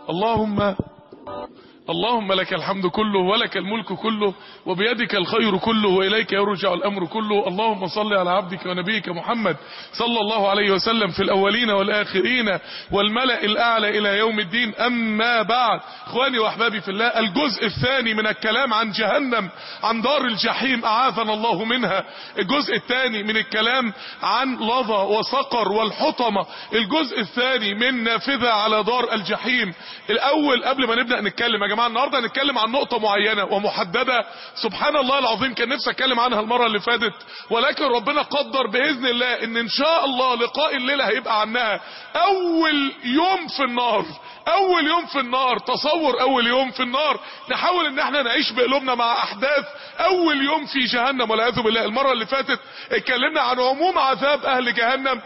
اللهم اللهم لك الحمد كله ولك الملك كله وبيدك الخير كله وإليك يرجع الأمر كله اللهم صل على عبدك ونبيك محمد صلى الله عليه وسلم في الأولين والآخرين والملأ الأعلى إلى يوم الدين أما بعد إخواني وأحبابي في الله الجزء الثاني من الكلام عن جهنم عن دار الجحيم أعاذنا الله منها الجزء الثاني من الكلام عن لظى وسقر والحطمة الجزء الثاني من نافذة على دار الجحيم الأول قبل ما نبدأ نتكلم يا جماعة النهاردة هنتكلم عن نقطة معينة ومحددة سبحان الله العظيم كان نفسي اتكلم عنها المرة اللي فاتت ولكن ربنا قدر بإذن الله ان ان شاء الله لقاء الليلة هيبقى عنها اول يوم في النار اول يوم في النار تصور اول يوم في النار نحاول ان احنا نعيش بقلوبنا مع احداث اول يوم في جهنم والعياذ بالله المره اللي فاتت اتكلمنا عن عموم عذاب اهل جهنم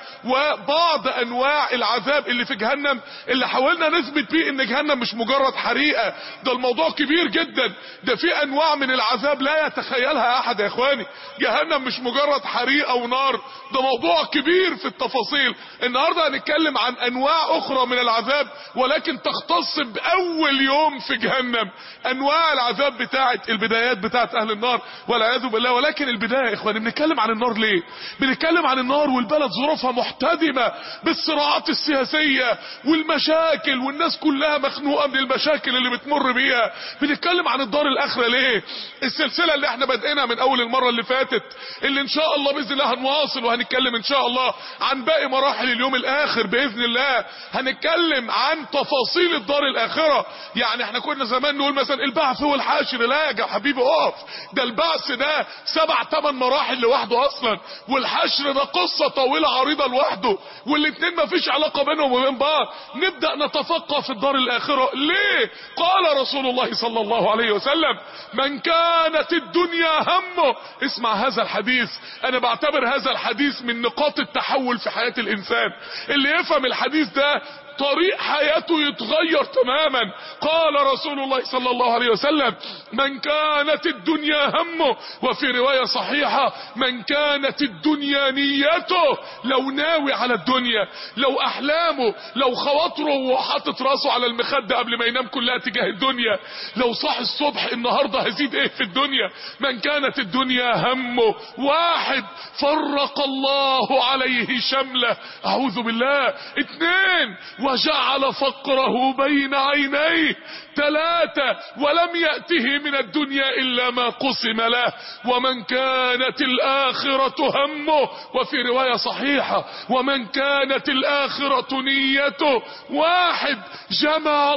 وبعض انواع العذاب اللي في جهنم اللي حاولنا نثبت بيه ان جهنم مش مجرد حريقه ده الموضوع كبير جدا ده في انواع من العذاب لا يتخيلها احد يا اخواني جهنم مش مجرد حريقه ونار ده موضوع كبير في التفاصيل النهارده هنتكلم عن انواع اخرى من العذاب ولكن لكن تختص باول يوم في جهنم انواع العذاب بتاعه البدايات بتاعه اهل النار والعياذ بالله ولكن البدايه يا اخواني بنتكلم عن النار ليه بنتكلم عن النار والبلد ظروفها محتدمه بالصراعات السياسيه والمشاكل والناس كلها مخنوقه من المشاكل اللي بتمر بيها بنتكلم عن الدار الاخره ليه السلسله اللي احنا بادئينها من اول المره اللي فاتت اللي ان شاء الله باذن الله هنواصل وهنتكلم ان شاء الله عن باقي مراحل اليوم الاخر باذن الله هنتكلم عن تفاصيل تفاصيل الدار الاخرة يعني احنا كنا زمان نقول مثلا البعث والحاشر لا يا حبيبي اقف ده البعث ده سبع ثمان مراحل لوحده اصلا والحشر ده قصة طويلة عريضة لوحده والاتنين ما فيش علاقة بينهم وبين بعض نبدأ نتفقه في الدار الاخرة ليه قال رسول الله صلى الله عليه وسلم من كانت الدنيا همه اسمع هذا الحديث انا بعتبر هذا الحديث من نقاط التحول في حياة الانسان اللي يفهم الحديث ده طريق حياته يتغير تماما قال رسول الله صلى الله عليه وسلم من كانت الدنيا همه وفي رواية صحيحة من كانت الدنيا نيته لو ناوي على الدنيا لو احلامه لو خواطره وحاطط راسه على المخدة قبل ما ينام كلها تجاه الدنيا لو صاح الصبح النهاردة هزيد ايه في الدنيا من كانت الدنيا همه واحد فرق الله عليه شمله اعوذ بالله اتنين وجعل فقره بين عينيه ثلاثة ولم يأته من الدنيا إلا ما قسم له ومن كانت الآخرة همه وفي رواية صحيحة ومن كانت الآخرة نيته واحد جمع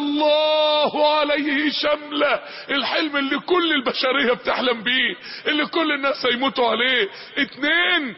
الله عليه شمله الحلم اللي كل البشرية بتحلم بيه اللي كل الناس هيموتوا عليه اتنين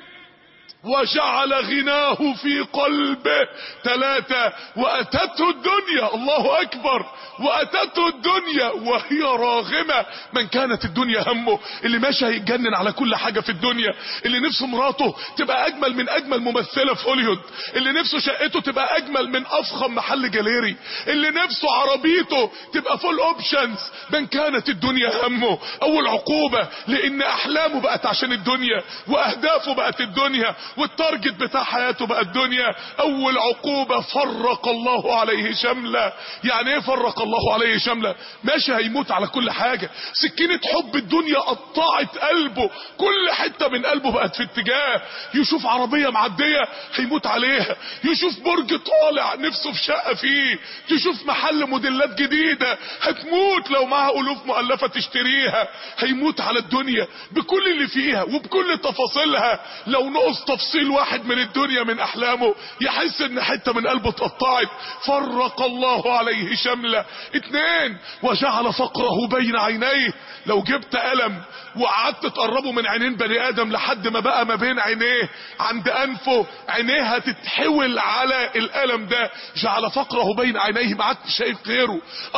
وجعل غناه في قلبه ثلاثة وأتته الدنيا الله أكبر وأتته الدنيا وهي راغمة من كانت الدنيا همه اللي ماشي هيتجنن على كل حاجة في الدنيا اللي نفسه مراته تبقى أجمل من أجمل ممثلة في هوليوود اللي نفسه شقته تبقى أجمل من أفخم محل جاليري اللي نفسه عربيته تبقى فول أوبشنز من كانت الدنيا همه أول عقوبة لأن أحلامه بقت عشان الدنيا وأهدافه بقت الدنيا والتارجت بتاع حياته بقى الدنيا اول عقوبة فرق الله عليه شملة يعني ايه فرق الله عليه شملة ماشي هيموت على كل حاجة سكينة حب الدنيا قطعت قلبه كل حتة من قلبه بقت في اتجاه يشوف عربية معدية هيموت عليها يشوف برج طالع نفسه في شقة فيه تشوف محل موديلات جديدة هتموت لو معها الوف مؤلفة تشتريها هيموت على الدنيا بكل اللي فيها وبكل تفاصيلها لو نقص تفصيل واحد من الدنيا من احلامه يحس ان حتة من قلبه اتقطعت فرق الله عليه شملة اتنين وجعل فقره بين عينيه لو جبت قلم وقعدت تقربه من عينين بني ادم لحد ما بقى ما بين عينيه عند انفه عينيه هتتحول على القلم ده جعل فقره بين عينيه ما عادش شايف غيره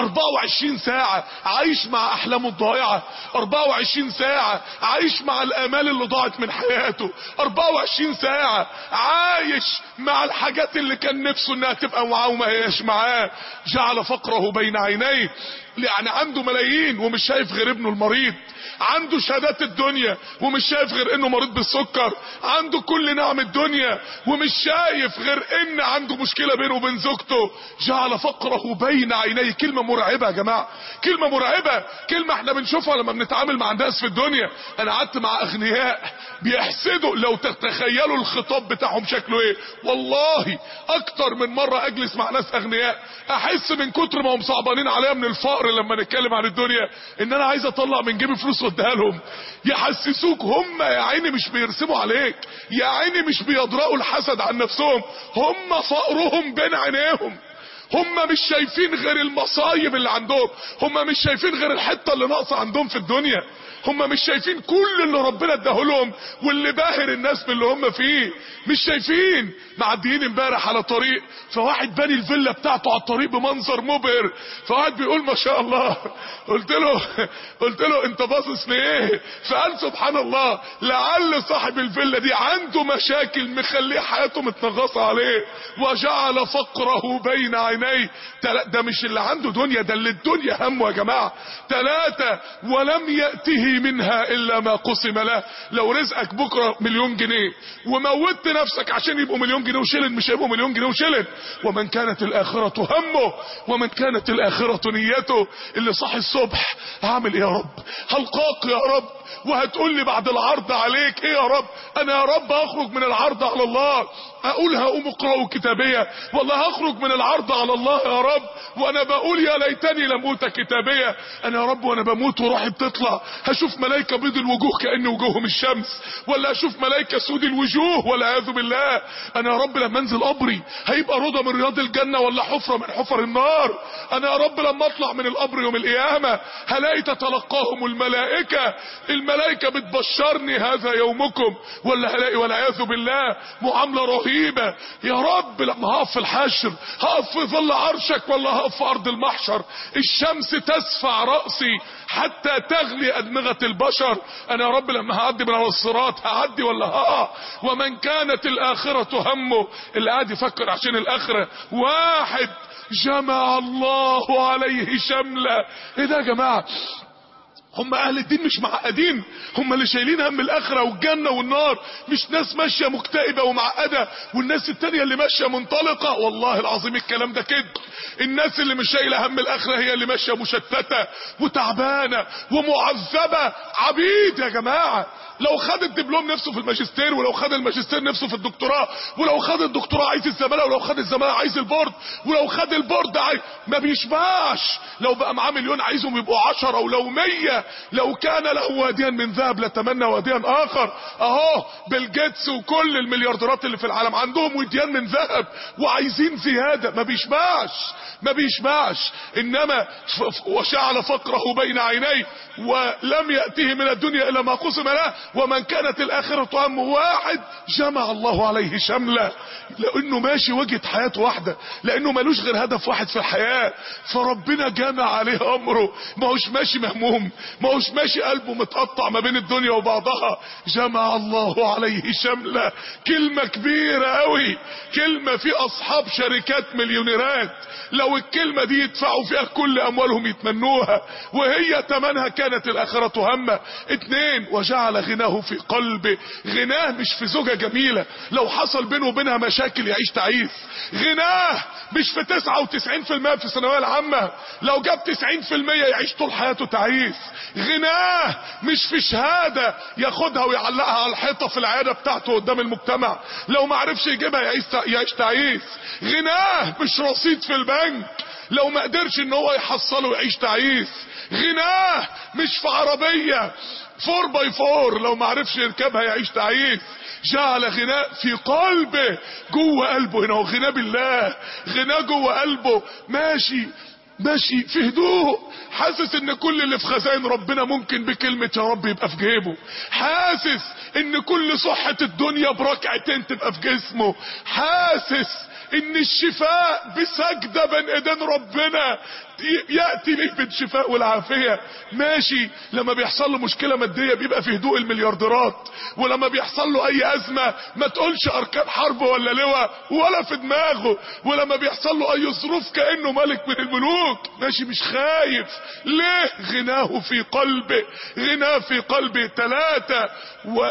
24 ساعة عايش مع احلامه الضائعة 24 ساعة عايش مع الامال اللي ضاعت من حياته 24 ساعة عايش مع الحاجات اللي كان نفسه انها تبقى معاه وما هياش معاه جعل فقره بين عينيه يعني عنده ملايين ومش شايف غير ابنه المريض عنده شهادات الدنيا ومش شايف غير انه مريض بالسكر عنده كل نعم الدنيا ومش شايف غير ان عنده مشكلة بينه وبين زوجته جعل فقره بين عينيه كلمة مرعبة يا جماعة كلمة مرعبة كلمة احنا بنشوفها لما بنتعامل مع الناس في الدنيا انا قعدت مع اغنياء بيحسدوا لو تتخيلوا الخطاب بتاعهم شكله ايه والله اكتر من مرة اجلس مع ناس اغنياء احس من كتر ما هم صعبانين عليا من الفقر لما نتكلم عن الدنيا ان انا عايز اطلع من جيبي فلوس واديها لهم يحسسوك هم يا عيني مش بيرسموا عليك يا عيني مش بيضرقوا الحسد عن نفسهم هم فقرهم بين عينيهم هم مش شايفين غير المصايب اللي عندهم هم مش شايفين غير الحته اللي ناقصه عندهم في الدنيا هم مش شايفين كل اللي ربنا اداه لهم واللي باهر الناس باللي هم فيه مش شايفين معديين امبارح على طريق فواحد باني الفيلا بتاعته على الطريق بمنظر مبهر فواحد بيقول ما شاء الله قلت له قلت له انت باصص لايه فقال سبحان الله لعل صاحب الفيلا دي عنده مشاكل مخليه حياته متنغصه عليه وجعل فقره بين عينيه ده مش اللي عنده دنيا ده اللي الدنيا همه يا جماعه ثلاثه ولم ياته منها الا ما قسم له لو رزقك بكره مليون جنيه وموتت نفسك عشان يبقوا مليون جنيه وشلن مش هيبقوا مليون جنيه وشلن ومن كانت الاخره همه ومن كانت الاخره نيته اللي صاحي الصبح هعمل ايه يا رب هلقاك يا رب وهتقول لي بعد العرض عليك ايه يا رب انا يا رب هخرج من العرض على الله اقول هقوم اقرأوا كتابية والله هخرج من العرض على الله يا رب وانا بقول يا ليتني لموت كتابية انا يا رب وانا بموت وروحي بتطلع هشوف ملايكة بيض الوجوه كأن وجوههم الشمس ولا اشوف ملايكة سود الوجوه والعياذ بالله انا يا رب لما انزل قبري هيبقى روضة من رياض الجنة ولا حفرة من حفر النار انا يا رب لما اطلع من القبر يوم القيامة هلاقي تتلقاهم الملائكة الملائكة بتبشرني هذا يومكم ولا هلاقي والعياذ بالله معاملة رهيبة يا رب لما هقف في الحشر هقف في ظل عرشك ولا هقف في ارض المحشر الشمس تسفع رأسي حتى تغلي ادمغة البشر انا يا رب لما هعدي من على الصراط هعدي ولا هقع ومن كانت الاخرة همه اللي قاعد يفكر عشان الاخرة واحد جمع الله عليه شملة ايه ده يا جماعة هم اهل الدين مش معقدين هم اللي شايلين هم الاخره والجنه والنار مش ناس ماشيه مكتئبه ومعقده والناس التانيه اللي ماشيه منطلقه والله العظيم الكلام ده كده الناس اللي مش شايله هم الاخره هي اللي ماشيه مشتته وتعبانه ومعذبه عبيد يا جماعه لو خد الدبلوم نفسه في الماجستير ولو خد الماجستير نفسه في الدكتوراه ولو خد الدكتوراه عايز الزماله ولو خد الزماله عايز البورد ولو خد البورد عايز ما بيشبعش لو بقى معاه مليون عايزهم يبقوا عشرة ولو مية لو كان له واديا من ذهب لتمنى واديا اخر اهو بيل جيتس وكل المليارديرات اللي في العالم عندهم وديان من ذهب وعايزين زيادة ما بيشبعش ما بيشبعش انما وشعل فقره بين عينيه ولم يأته من الدنيا الا ما قسم له ومن كانت الاخرة همه واحد جمع الله عليه شملة لانه ماشي وجهة حياته واحدة لانه ملوش غير هدف واحد في الحياة فربنا جمع عليه امره ما هوش ماشي مهموم ما هوش ماشي قلبه متقطع ما بين الدنيا وبعضها جمع الله عليه شملة كلمة كبيرة قوي كلمة في اصحاب شركات مليونيرات لو الكلمة دي يدفعوا فيها كل اموالهم يتمنوها وهي تمنها كانت الاخرة همة اتنين وجعل غناه في قلبه غناه مش في زوجة جميلة لو حصل بينه وبينها مشاكل يعيش تعيس غناه مش في 99% في الثانوية العامة لو جاب 90% يعيش طول حياته تعيس غناه مش في شهادة ياخدها ويعلقها على الحيطة في العيادة بتاعته قدام المجتمع لو ما عرفش يجيبها يعيش يعيش تعيس غناه مش رصيد في البنك لو ما قدرش ان هو يحصله ويعيش تعيس غناه مش في عربية فور باي فور لو ما عرفش يركبها يعيش تعيس جعل غناء في قلبه جوه قلبه هنا وغناء بالله غناء جوه قلبه ماشي ماشي في هدوء حاسس ان كل اللي في خزائن ربنا ممكن بكلمة يا رب يبقى في جيبه حاسس ان كل صحة الدنيا بركعتين تبقى في جسمه حاسس ان الشفاء بسجدة بين ايدين ربنا يأتي ليه بالشفاء والعافية ماشي لما بيحصل له مشكلة مادية بيبقى في هدوء المليارديرات ولما بيحصل له اي ازمة ما تقولش اركان حرب ولا لواء ولا في دماغه ولما بيحصل له اي ظروف كأنه ملك من الملوك ماشي مش خايف ليه غناه في قلبه غناه في قلبه ثلاثة و...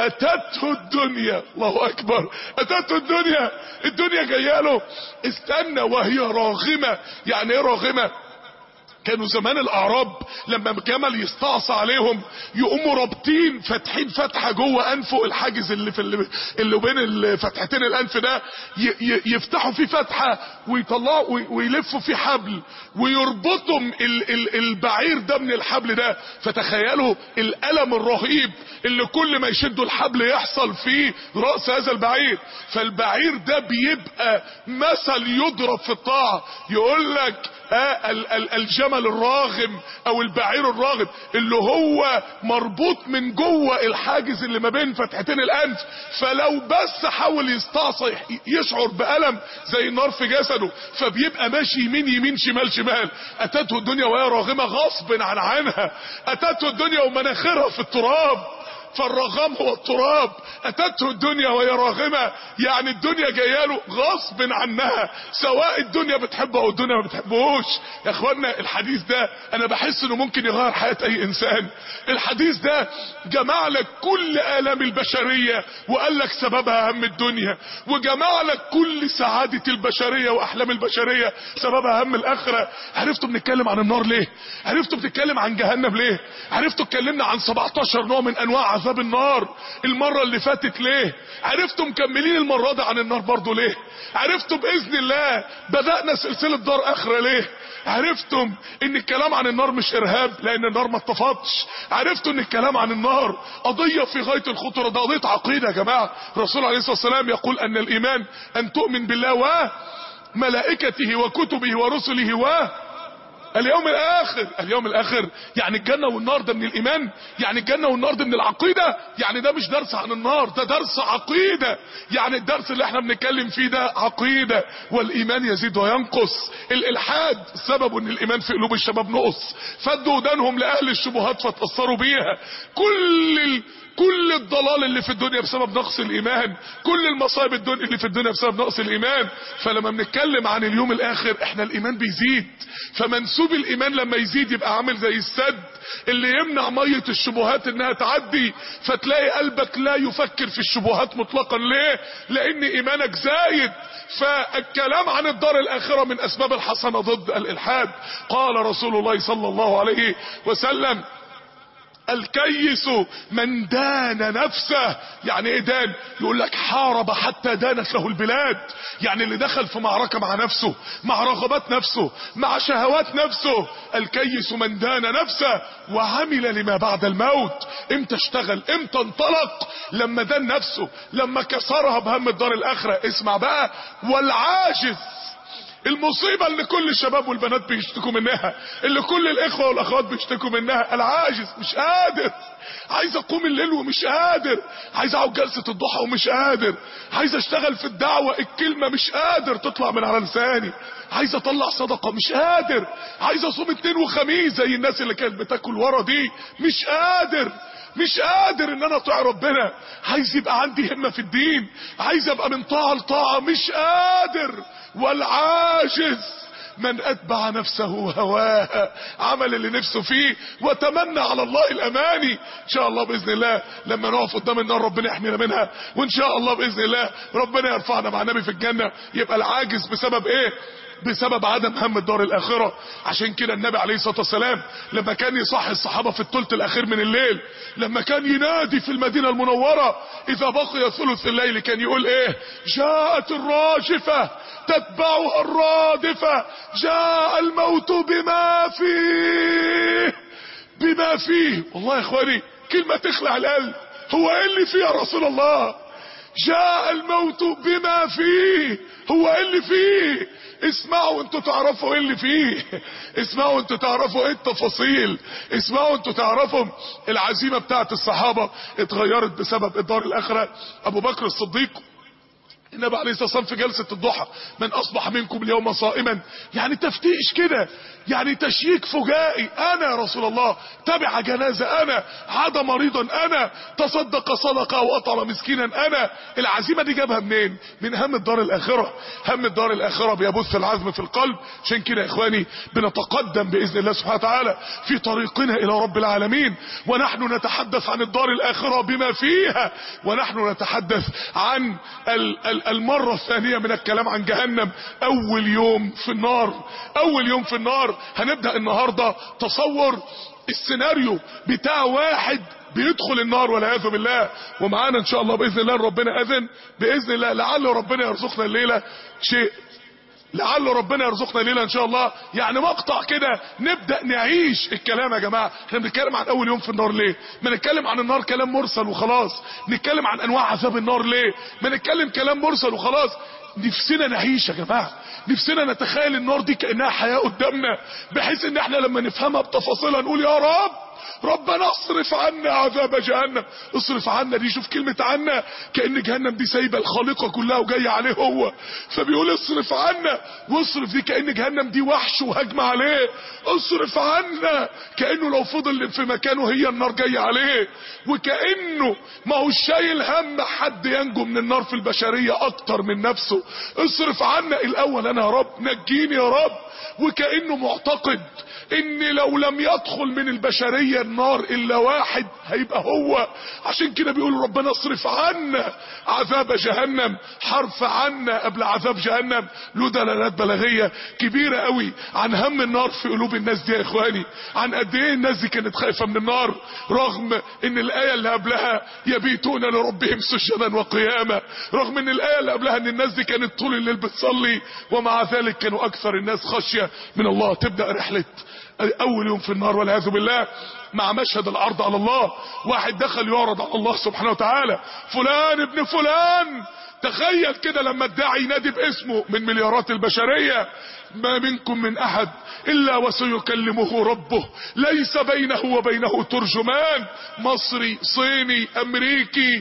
واتته الدنيا الله اكبر اتته الدنيا الدنيا جايه له استنى وهي راغمة يعني ايه راغمة كانوا زمان الاعراب لما الجمل يستعصى عليهم يقوموا رابطين فاتحين فتحه جوه انفه الحاجز اللي في اللي, اللي بين فتحتين الانف ده يفتحوا فيه فتحه ويطلعوا ويلفوا فيه حبل ويربطوا ال ال البعير ده من الحبل ده فتخيلوا الالم الرهيب اللي كل ما يشدوا الحبل يحصل فيه راس هذا البعير فالبعير ده بيبقى مثل يضرب في الطاعه يقول لك آه الجمل الراغم او البعير الراغم اللي هو مربوط من جوه الحاجز اللي ما بين فتحتين الانف فلو بس حاول يستعصي يشعر بألم زي النار في جسده فبيبقى ماشي يمين يمين شمال شمال اتته الدنيا وهي راغمة غصب عن عنها اتته الدنيا ومناخرها في التراب فالرغام هو التراب اتته الدنيا وهي راغمة يعني الدنيا جايه له غصب عنها سواء الدنيا بتحبه او الدنيا ما بتحبهوش يا اخوانا الحديث ده انا بحس انه ممكن يغير حياة اي انسان الحديث ده جمع لك كل الام البشرية وقال لك سببها هم الدنيا وجمع لك كل سعادة البشرية واحلام البشرية سببها هم الاخرة عرفتوا بنتكلم عن النار ليه عرفتوا بنتكلم عن جهنم ليه عرفتوا اتكلمنا عن 17 نوع من انواع عذاب النار المرة اللي فاتت ليه عرفتوا مكملين المرة دي عن النار برضو ليه عرفتوا بإذن الله بدأنا سلسلة دار آخرة ليه عرفتم ان الكلام عن النار مش ارهاب لان النار ما اتفقتش عرفتوا ان الكلام عن النار قضية في غاية الخطورة ده قضية عقيدة يا جماعة الرسول عليه الصلاة والسلام يقول ان الايمان ان تؤمن بالله وملائكته وكتبه ورسله و اليوم الاخر اليوم الاخر يعني الجنة والنار ده من الايمان يعني الجنة والنار ده من العقيدة يعني ده مش درس عن النار ده درس عقيدة يعني الدرس اللي احنا بنتكلم فيه ده عقيدة والايمان يزيد وينقص الالحاد سببه ان الايمان في قلوب الشباب نقص فدوا ودانهم لاهل الشبهات فتأثروا بيها كل ال... كل الضلال اللي في الدنيا بسبب نقص الايمان كل المصايب الدنيا اللي في الدنيا بسبب نقص الايمان فلما بنتكلم عن اليوم الاخر احنا الايمان بيزيد فمنسوب الايمان لما يزيد يبقى عامل زي السد اللي يمنع مية الشبهات انها تعدي فتلاقي قلبك لا يفكر في الشبهات مطلقا ليه لان ايمانك زايد فالكلام عن الدار الاخرة من اسباب الحسنة ضد الالحاد قال رسول الله صلى الله عليه وسلم الكيس من دان نفسه يعني ايه دان يقول لك حارب حتى دانت له البلاد يعني اللي دخل في معركة مع نفسه مع رغبات نفسه مع شهوات نفسه الكيس من دان نفسه وعمل لما بعد الموت امتى اشتغل امتى انطلق لما دان نفسه لما كسرها بهم الدار الاخرة اسمع بقى والعاجز المصيبة اللي كل الشباب والبنات بيشتكوا منها اللي كل الاخوة والاخوات بيشتكوا منها العاجز مش قادر عايز اقوم الليل ومش قادر عايز اقعد جلسة الضحى ومش قادر عايز اشتغل في الدعوة الكلمة مش قادر تطلع من على لساني عايز اطلع صدقة مش قادر عايز اصوم اتنين وخميس زي الناس اللي كانت بتاكل ورا دي مش قادر مش قادر ان انا اطيع ربنا عايز يبقى عندي همة في الدين عايز ابقى من طاعة لطاعة مش قادر والعاجز من اتبع نفسه هواها عمل اللي نفسه فيه وتمنى على الله الاماني ان شاء الله باذن الله لما نقف قدام النار ربنا يحمينا منها وان شاء الله باذن الله ربنا يرفعنا مع النبي في الجنه يبقى العاجز بسبب ايه بسبب عدم هم الدار الاخرة عشان كده النبي عليه الصلاة والسلام لما كان يصحي الصحابة في الثلث الاخير من الليل لما كان ينادي في المدينة المنورة اذا بقي ثلث الليل كان يقول ايه جاءت الراجفة تتبعها الرادفة جاء الموت بما فيه بما فيه والله يا اخواني كلمة تخلع القلب هو ايه اللي فيه يا رسول الله جاء الموت بما فيه هو ايه اللي فيه اسمعوا انتوا تعرفوا ايه اللي فيه اسمعوا انتوا تعرفوا ايه التفاصيل اسمعوا انتوا تعرفوا العزيمة بتاعت الصحابة اتغيرت بسبب الدار الاخرة ابو بكر الصديق النبي عليه الصلاه والسلام في جلسه الضحى من اصبح منكم اليوم صائما يعني تفتيش كده يعني تشييك فجائي انا يا رسول الله تبع جنازه انا عاد مريضا انا تصدق صدقه واطعم مسكينا انا العزيمه دي جابها منين من هم الدار الاخره هم الدار الاخره بيبث العزم في القلب عشان كده يا اخواني بنتقدم باذن الله سبحانه وتعالى في طريقنا الى رب العالمين ونحن نتحدث عن الدار الاخره بما فيها ونحن نتحدث عن ال ال المرة الثانية من الكلام عن جهنم اول يوم في النار اول يوم في النار هنبدأ النهاردة تصور السيناريو بتاع واحد بيدخل النار والعياذ بالله ومعانا ان شاء الله باذن الله ربنا اذن باذن الله لعل ربنا يرزقنا الليله شيء لعل ربنا يرزقنا الليله ان شاء الله يعني مقطع كده نبدا نعيش الكلام يا جماعه احنا بنتكلم عن اول يوم في النار ليه ما نتكلم عن النار كلام مرسل وخلاص نتكلم عن انواع عذاب النار ليه ما نتكلم كلام مرسل وخلاص نفسنا نعيش يا جماعه نفسنا نتخيل النار دي كانها حياه قدامنا بحيث ان احنا لما نفهمها بتفاصيلها نقول يا رب ربنا اصرف عنا عذاب جهنم اصرف عنا دي شوف كلمة عنا كأن جهنم دي سايبة الخالقة كلها وجاية عليه هو فبيقول اصرف عنا واصرف دي كأن جهنم دي وحش وهجمة عليه اصرف عنا كأنه لو فضل في مكانه هي النار جاية عليه وكأنه ما هو شايل هم حد ينجو من النار في البشرية اكتر من نفسه اصرف عنا الاول انا يا رب نجيني يا رب وكأنه معتقد ان لو لم يدخل من البشرية النار الا واحد هيبقى هو عشان كده بيقول ربنا اصرف عنا عذاب جهنم حرف عنا قبل عذاب جهنم له دلالات بلاغية كبيرة قوي عن هم النار في قلوب الناس دي يا اخواني عن قد ايه الناس دي كانت خايفة من النار رغم ان الاية اللي قبلها يبيتون لربهم سجدا وقياما رغم ان الاية اللي قبلها ان الناس دي كانت طول الليل بتصلي ومع ذلك كانوا اكثر الناس خشية من الله تبدأ رحلة اول يوم في النار والعياذ بالله مع مشهد العرض على الله واحد دخل يعرض على الله سبحانه وتعالى فلان ابن فلان تخيل كده لما الداعي ينادي باسمه من مليارات البشرية ما منكم من احد الا وسيكلمه ربه ليس بينه وبينه ترجمان مصري صيني امريكي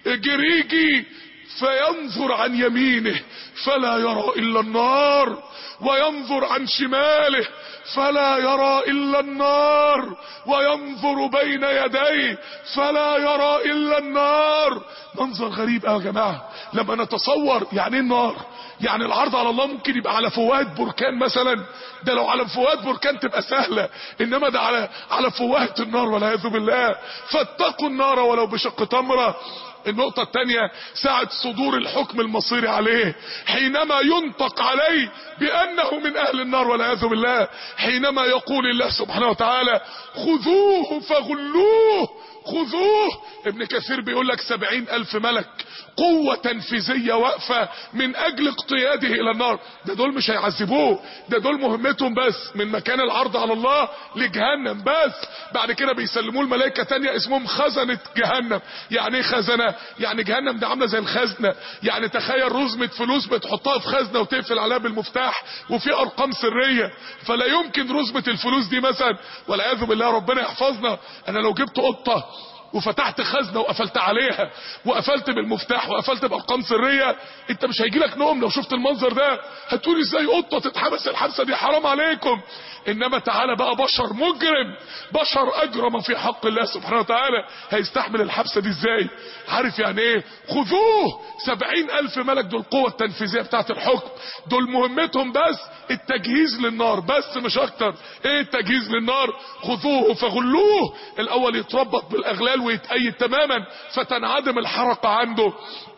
جريجي فينظر عن يمينه فلا يرى الا النار وينظر عن شماله فلا يرى الا النار وينظر بين يديه فلا يرى الا النار منظر غريب قوي يا جماعه لما نتصور يعني ايه النار يعني العرض على الله ممكن يبقى على فوات بركان مثلا ده لو على فوات بركان تبقى سهله انما ده على على فوات النار والعياذ بالله فاتقوا النار ولو بشق تمره النقطة الثانية ساعة صدور الحكم المصيري عليه حينما ينطق عليه بأنه من أهل النار والعياذ بالله حينما يقول الله سبحانه وتعالى خذوه فغلوه خذوه ابن كثير بيقول لك سبعين ألف ملك قوة تنفيذية واقفة من أجل اقتياده إلى النار ده دول مش هيعذبوه ده دول مهمتهم بس من مكان العرض على الله لجهنم بس بعد كده بيسلموه الملائكة تانية اسمهم خزنة جهنم يعني ايه خزنة يعني جهنم ده عاملة زي الخزنة يعني تخيل رزمة فلوس بتحطها في خزنة وتقفل عليها بالمفتاح وفي أرقام سرية فلا يمكن رزمة الفلوس دي مثلا والعياذ بالله ربنا يحفظنا أنا لو جبت قطة وفتحت خزنه وقفلت عليها وقفلت بالمفتاح وقفلت بارقام سريه انت مش هيجي لك نوم لو شفت المنظر ده هتقول ازاي قطه تتحبس الحبسه دي حرام عليكم انما تعالى بقى بشر مجرم بشر اجرم في حق الله سبحانه وتعالى هيستحمل الحبسه دي ازاي عارف يعني ايه خذوه سبعين الف ملك دول القوه التنفيذيه بتاعت الحكم دول مهمتهم بس التجهيز للنار بس مش اكتر ايه التجهيز للنار خذوه فغلوه الاول يتربط بالاغلال ويتأيد تماما فتنعدم الحركة عنده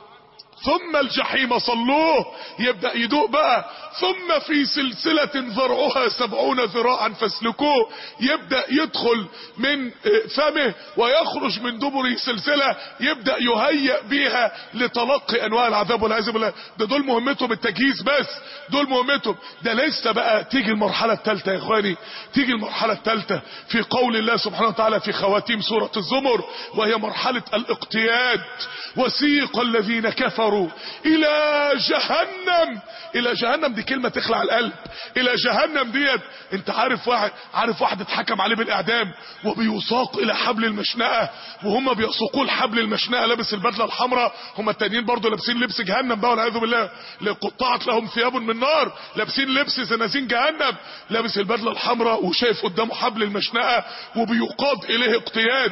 ثم الجحيم صلوه يبدأ يدوق بقى ثم في سلسلة ذرعها سبعون ذراعا فاسلكوه يبدأ يدخل من فمه ويخرج من دبره سلسلة يبدأ يهيئ بيها لتلقي انواع العذاب والعياذ بالله ده دول مهمتهم التجهيز بس دول مهمتهم ده لسه بقى تيجي المرحلة الثالثة يا اخواني تيجي المرحلة الثالثة في قول الله سبحانه وتعالى في خواتيم سورة الزمر وهي مرحلة الاقتياد وسيق الذين كفروا كفروا الى جهنم الى جهنم دي كلمة تخلع القلب الى جهنم ديت انت عارف واحد عارف واحد اتحكم عليه بالاعدام وبيساق الى حبل المشنقة وهم بيسوقوه لحبل المشنقة لابس البدلة الحمراء هم التانيين برضه لابسين لبس جهنم بقى والعياذ بالله قطعت لهم ثياب من نار لابسين لبس زنازين جهنم لابس البدلة الحمراء وشايف قدامه حبل المشنقة وبيقاد اليه اقتياد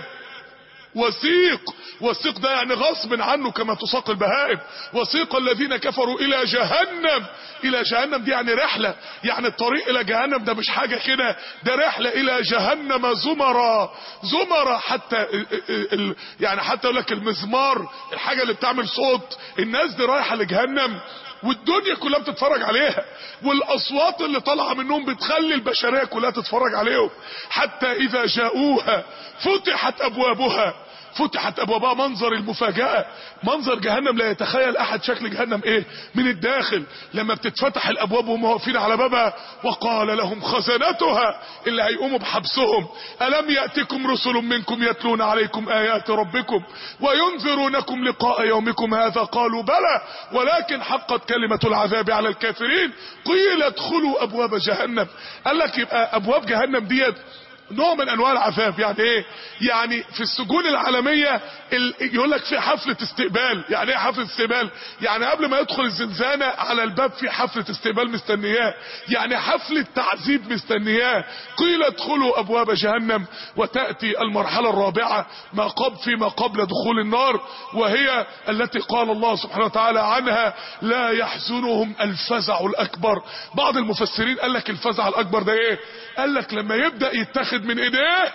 وسيق وسيق ده يعني غصب عنه كما تساق البهائم وسيق الذين كفروا الى جهنم الى جهنم دي يعني رحلة يعني الطريق الى جهنم ده مش حاجة كده ده رحلة الى جهنم زمرا زمرا حتى ال ال يعني حتى يقول لك المزمار الحاجة اللي بتعمل صوت الناس دي رايحة لجهنم والدنيا كلها بتتفرج عليها والاصوات اللي طالعه منهم بتخلي البشريه كلها تتفرج عليهم حتى اذا جاءوها فتحت ابوابها فتحت ابوابها منظر المفاجأة منظر جهنم لا يتخيل احد شكل جهنم ايه من الداخل لما بتتفتح الابواب وهم واقفين على بابها وقال لهم خزنتها اللي هيقوموا بحبسهم الم يأتكم رسل منكم يتلون عليكم ايات ربكم وينذرونكم لقاء يومكم هذا قالوا بلى ولكن حقت كلمة العذاب على الكافرين قيل ادخلوا ابواب جهنم قال لك يبقى ابواب جهنم ديت نوع من انواع العذاب يعني ايه يعني في السجون العالمية ال... يقول لك في حفلة استقبال يعني ايه حفلة استقبال يعني قبل ما يدخل الزنزانة على الباب في حفلة استقبال مستنياه يعني حفلة تعذيب مستنياه قيل ادخلوا ابواب جهنم وتأتي المرحلة الرابعة ما قبل فيما قبل دخول النار وهي التي قال الله سبحانه وتعالى عنها لا يحزنهم الفزع الاكبر بعض المفسرين قال لك الفزع الاكبر ده ايه قال لك لما يبدأ يتخذ من ايديه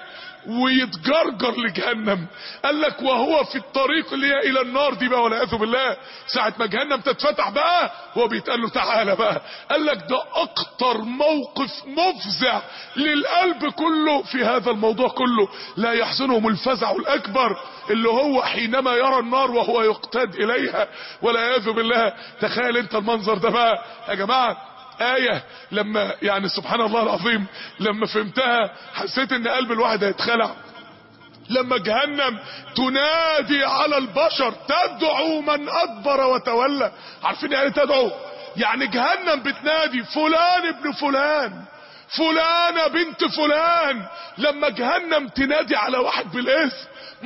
ويتجرجر لجهنم قال لك وهو في الطريق اللي هي الى النار دي بقى والعياذ بالله ساعه ما جهنم تتفتح بقى هو بيتقال له تعالى بقى قال لك ده اكتر موقف مفزع للقلب كله في هذا الموضوع كله لا يحزنهم الفزع الاكبر اللي هو حينما يرى النار وهو يقتاد اليها والعياذ بالله تخيل انت المنظر ده بقى يا جماعه آية لما يعني سبحان الله العظيم لما فهمتها حسيت ان قلب الواحد هيتخلع لما جهنم تنادي على البشر تدعو من ادبر وتولى عارفين يعني تدعو يعني جهنم بتنادي فلان ابن فلان فلانة بنت فلان لما جهنم تنادي على واحد بالاسم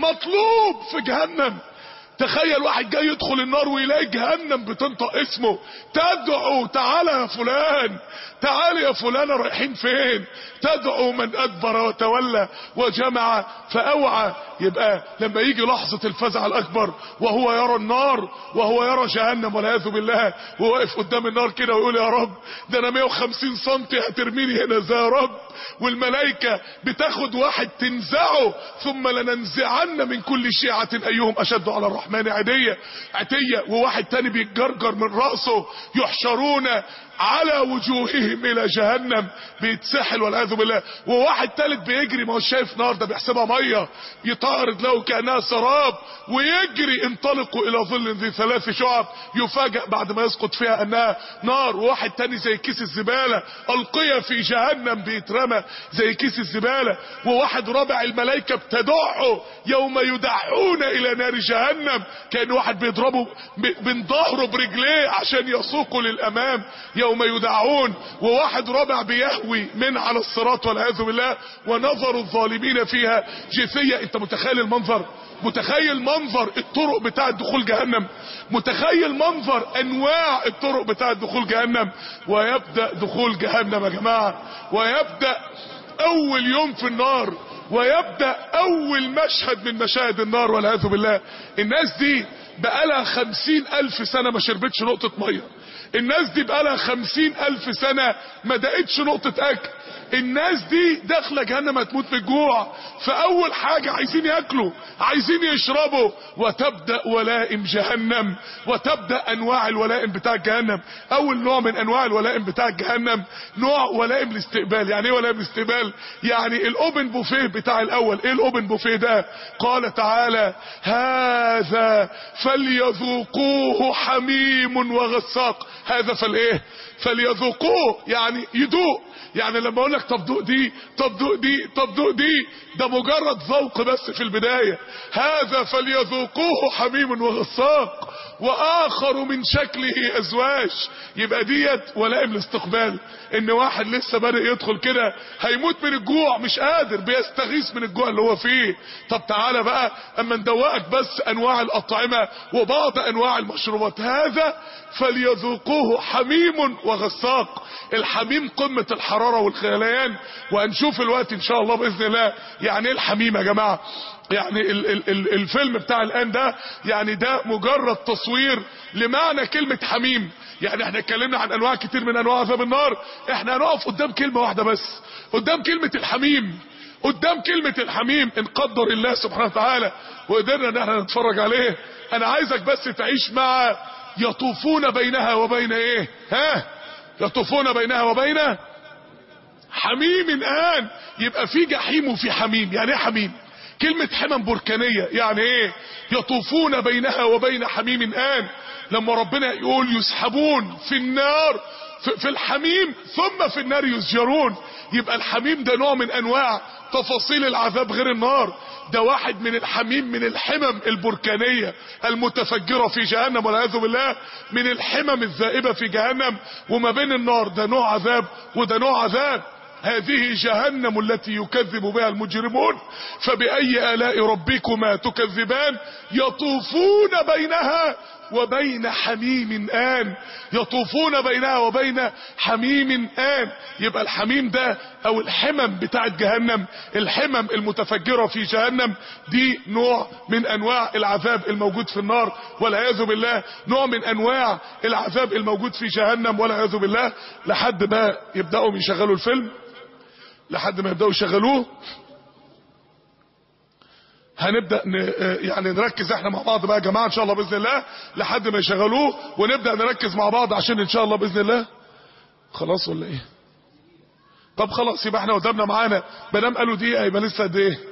مطلوب في جهنم تخيل واحد جاي يدخل النار ويلاقي جهنم بتنطق اسمه تدعو تعالى يا فلان تعالى يا فلان رايحين فين تدعو من ادبر وتولى وجمع فاوعى يبقى لما يجي لحظة الفزع الاكبر وهو يرى النار وهو يرى جهنم والعياذ بالله وواقف قدام النار كده ويقول يا رب ده انا 150 سم هترميني هنا ازاي يا رب والملائكة بتاخد واحد تنزعه ثم لننزعن من كل شيعة ايهم اشد على الرحمن عدية عتية وواحد تاني بيتجرجر من رأسه يحشرون على وجوههم الى جهنم بيتسحل والعياذ بالله وواحد تالت بيجري ما هو شايف نار ده بيحسبها ميه يطارد له كانها سراب ويجري انطلقوا الى ظل ذي ثلاث شعب يفاجئ بعد ما يسقط فيها انها نار وواحد تاني زي كيس الزباله القيا في جهنم بيترمى زي كيس الزباله وواحد رابع الملائكه بتدعه يوم يدعون الى نار جهنم كان واحد بيضربه من ظهره برجليه عشان يسوقه للامام يوم يدعون وواحد رابع بيهوي من على الصراط والعياذ بالله ونظر الظالمين فيها جثية انت متخيل المنظر متخيل منظر الطرق بتاع دخول جهنم متخيل منظر انواع الطرق بتاع دخول جهنم ويبدأ دخول جهنم يا جماعة ويبدأ اول يوم في النار ويبدأ اول مشهد من مشاهد النار والعياذ بالله الناس دي بقالها خمسين الف سنة ما شربتش نقطة مية الناس دي بقالها خمسين الف سنة ما دقتش نقطة اكل الناس دي داخله جهنم هتموت من الجوع فاول حاجة عايزين ياكلوا عايزين يشربوا وتبدأ ولائم جهنم وتبدأ انواع الولائم بتاع جهنم اول نوع من انواع الولائم بتاع جهنم نوع ولائم الاستقبال يعني ايه ولائم الاستقبال يعني الاوبن بوفيه بتاع الاول ايه الاوبن بوفيه ده قال تعالى هذا فليذوقوه حميم وغساق هذا فالايه فليذوقوه يعني يدوق يعني لما اقول لك طب دوق دي طب دوق دي طب دوق دي ده مجرد ذوق بس في البداية هذا فليذوقوه حميم وغساق واخر من شكله ازواج يبقى ديت ولائم الاستقبال ان واحد لسه بادئ يدخل كده هيموت من الجوع مش قادر بيستغيث من الجوع اللي هو فيه طب تعالى بقى اما ندوقك بس انواع الاطعمة وبعض انواع المشروبات هذا فليذوقوه حميم وغساق الحميم قمة الحرارة والخيليان وهنشوف الوقت ان شاء الله باذن الله يعني ايه الحميم يا جماعة يعني ال ال ال الفيلم بتاع الان ده يعني ده مجرد تصوير لمعنى كلمة حميم يعني احنا اتكلمنا عن انواع كتير من انواع عذاب النار احنا هنقف قدام كلمة واحدة بس قدام كلمة الحميم قدام كلمة الحميم ان قدر الله سبحانه وتعالى وقدرنا ان احنا نتفرج عليه انا عايزك بس تعيش مع يطوفون بينها وبين ايه ها يطوفون بينها وبين حميم الان يبقى في جحيم وفي حميم يعني ايه حميم كلمة حمم بركانية يعني ايه يطوفون بينها وبين حميم الان لما ربنا يقول يسحبون في النار في, في الحميم ثم في النار يسجرون يبقى الحميم ده نوع من انواع تفاصيل العذاب غير النار ده واحد من الحميم من الحمم البركانية المتفجرة في جهنم والعياذ بالله من الحمم الذائبة في جهنم وما بين النار ده نوع عذاب وده نوع عذاب هذه جهنم التي يكذب بها المجرمون فبأي آلاء ربكما تكذبان يطوفون بينها وبين حميم آن يطوفون بينها وبين حميم آن يبقى الحميم ده او الحمم بتاعت جهنم الحمم المتفجرة في جهنم دي نوع من انواع العذاب الموجود في النار والعياذ بالله نوع من انواع العذاب الموجود في جهنم والعياذ بالله لحد ما يبدأوا يشغلوا الفيلم لحد ما يبدأوا يشغلوه هنبدأ ن... يعني نركز احنا مع بعض بقى يا جماعة ان شاء الله بإذن الله لحد ما يشغلوه ونبدأ نركز مع بعض عشان ان شاء الله بإذن الله خلاص ولا ايه طب خلاص يبقى احنا قدامنا معانا مدام قالوا دقيقة يبقى لسه قد ايه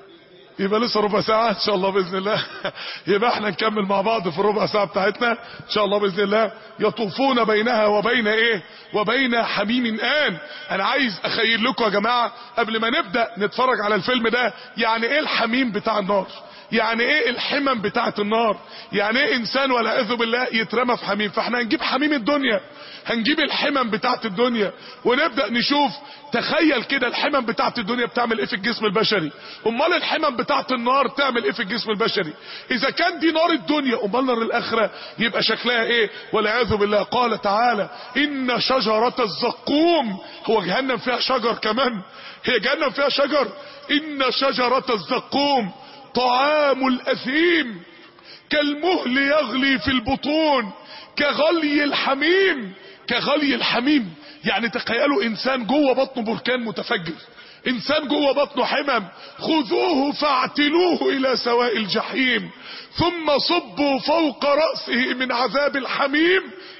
يبقى لسه ربع ساعة ان شاء الله بإذن الله يبقى احنا نكمل مع بعض في الربع ساعة بتاعتنا ان شاء الله بإذن الله يطوفون بينها وبين ايه وبين حميم آن انا عايز اخيل لكم يا جماعة قبل ما نبدأ نتفرج على الفيلم ده يعني ايه الحميم بتاع النار يعني ايه الحمم بتاعت النار يعني ايه انسان والعياذ بالله يترمى في حميم فاحنا هنجيب حميم الدنيا هنجيب الحمم بتاعت الدنيا ونبدأ نشوف تخيل كده الحمم بتاعت الدنيا بتعمل ايه في الجسم البشري امال الحمم بتاعت النار تعمل ايه في الجسم البشري اذا كان دي نار الدنيا امال نار الاخرة يبقى شكلها ايه والعياذ بالله قال تعالى ان شجرة الزقوم هو جهنم فيها شجر كمان هي جهنم فيها شجر ان شجرة الزقوم طعام الاثيم كالمهل يغلي في البطون كغلي الحميم كغلي الحميم يعني تخيلوا انسان جوه بطنه بركان متفجر انسان جوه بطنه حمم خذوه فاعتلوه الى سواء الجحيم ثم صبوا فوق رأسه من عذاب الحميم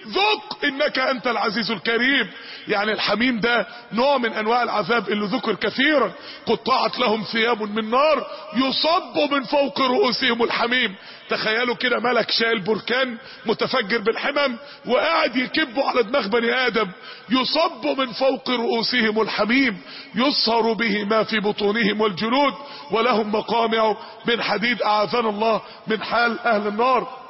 ذق انك انت العزيز الكريم يعني الحميم ده نوع من انواع العذاب اللي ذكر كثيرا قطعت لهم ثياب من نار يصب من فوق رؤوسهم الحميم تخيلوا كده ملك شايل بركان متفجر بالحمم وقاعد يكبوا على دماغ بني ادم يصب من فوق رؤوسهم الحميم يصهر به ما في بطونهم والجلود ولهم مقامع من حديد اعاذنا الله من حال اهل النار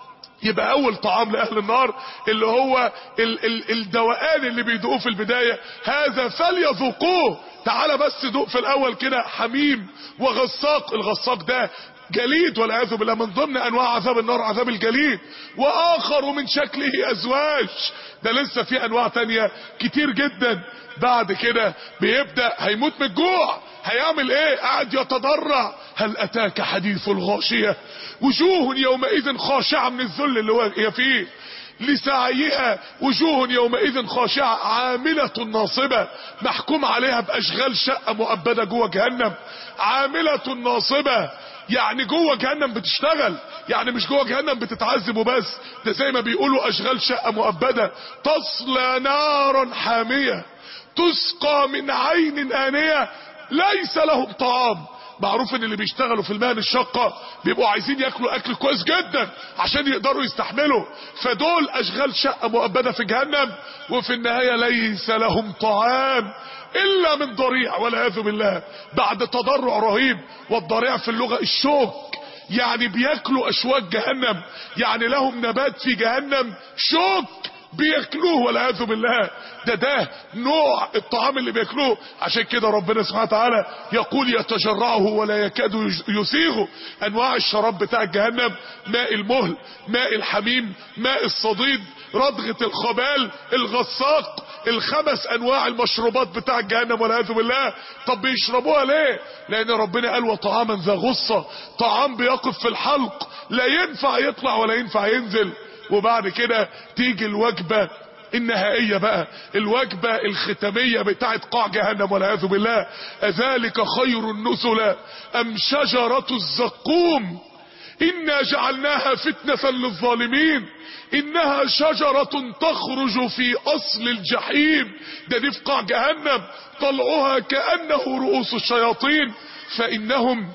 يبقى اول طعام لاهل النار اللي هو ال ال الدوقان اللي بيدوقوه في البداية هذا فليذوقوه تعال بس دوق في الاول كده حميم وغساق الغساق ده جليد والعياذ بالله من ضمن انواع عذاب النار عذاب الجليد واخر من شكله ازواج ده لسه في انواع تانية كتير جدا بعد كده بيبدأ هيموت من الجوع هيعمل ايه قاعد يتضرع هل اتاك حديث الغاشية وجوه يومئذ خاشعة من الذل اللي هي فيه لسعيها وجوه يومئذ خاشعة عاملة ناصبة محكوم عليها بأشغال شقة مؤبدة جوه جهنم عاملة ناصبة يعني جوه جهنم بتشتغل يعني مش جوه جهنم بتتعذب وبس ده زي ما بيقولوا اشغال شقة مؤبدة تصلى نارا حامية تسقى من عين آنية ليس لهم طعام معروف ان اللي بيشتغلوا في المهن الشاقة بيبقوا عايزين ياكلوا اكل كويس جدا عشان يقدروا يستحملوا فدول اشغال شقة مؤبدة في جهنم وفي النهاية ليس لهم طعام الا من ضريع والعياذ بالله بعد تضرع رهيب والضريع في اللغة الشوك يعني بياكلوا اشواك جهنم يعني لهم نبات في جهنم شوك بياكلوه والعياذ بالله ده ده نوع الطعام اللي بياكلوه عشان كده ربنا سبحانه وتعالى يقول يتجرعه ولا يكاد يسيغه انواع الشراب بتاع جهنم ماء المهل ماء الحميم ماء الصديد ردغة الخبال الغساق الخمس انواع المشروبات بتاع جهنم والعياذ بالله طب بيشربوها ليه لان ربنا قال وطعاما ذا غصة طعام بيقف في الحلق لا ينفع يطلع ولا ينفع ينزل وبعد كده تيجي الوجبة النهائية بقى الوجبة الختامية بتاعت قاع جهنم والعياذ بالله أذلك خير النزل أم شجرة الزقوم إنا جعلناها فتنة للظالمين إنها شجرة تخرج في أصل الجحيم ده دي في قاع جهنم طلعها كأنه رؤوس الشياطين فإنهم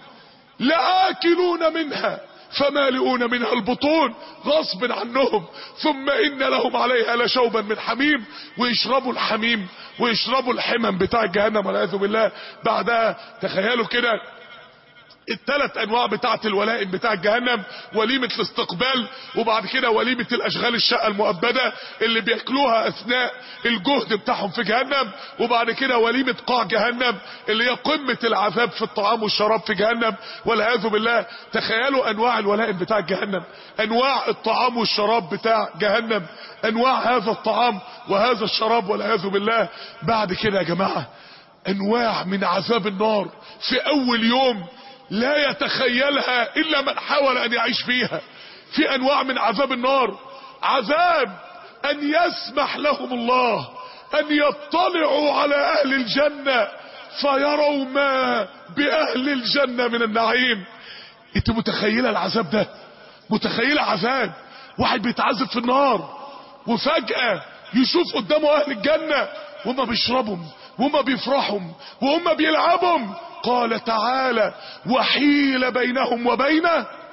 لآكلون منها فمالئون منها البطون غصب عنهم ثم ان لهم عليها لشوبا من حميم ويشربوا الحميم ويشربوا الحمم بتاع جهنم والعياذ بالله بعدها تخيلوا كده الثلاث انواع بتاعه الولائم بتاع جهنم وليمه الاستقبال وبعد كده وليمه الاشغال الشقه المؤبده اللي بياكلوها اثناء الجهد بتاعهم في جهنم وبعد كده وليمه قاع جهنم اللي هي قمه العذاب في الطعام والشراب في جهنم والعياذ بالله تخيلوا انواع الولائم بتاع جهنم انواع الطعام والشراب بتاع جهنم انواع هذا الطعام وهذا الشراب والعياذ بالله بعد كده يا جماعه انواع من عذاب النار في اول يوم لا يتخيلها الا من حاول ان يعيش فيها في انواع من عذاب النار عذاب ان يسمح لهم الله ان يطلعوا على اهل الجنة فيروا ما باهل الجنة من النعيم انت متخيلة العذاب ده متخيلة عذاب واحد بيتعذب في النار وفجأة يشوف قدامه اهل الجنة وهم بيشربهم وهم بيفرحهم وهم بيلعبهم قال تعالى وحيل بينهم وبين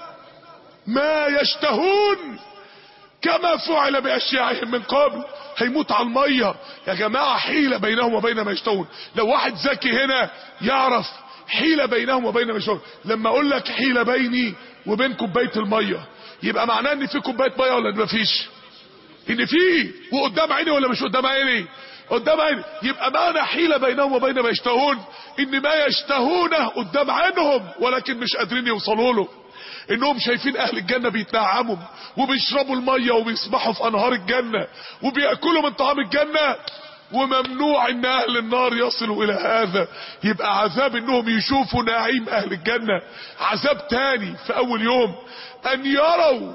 ما يشتهون كما فعل باشياعهم من قبل هيموت على الميه يا جماعه حيل بينهم وبين ما يشتهون لو واحد ذكي هنا يعرف حيل بينهم وبين ما يشتهون لما اقول لك حيل بيني وبين كوبايه الميه يبقى معناه ان في كوبايه ميه ولا ما فيش ان في وقدام عيني ولا مش قدام عيني قدام عيني يبقى معنى حيلة بينهم وبين ما يشتهون ان ما يشتهونه قدام عينهم ولكن مش قادرين يوصلوا له انهم شايفين اهل الجنة بيتنعموا وبيشربوا المية وبيسبحوا في انهار الجنة وبيأكلوا من طعام الجنة وممنوع ان اهل النار يصلوا الى هذا يبقى عذاب انهم يشوفوا نعيم اهل الجنة عذاب تاني في اول يوم ان يروا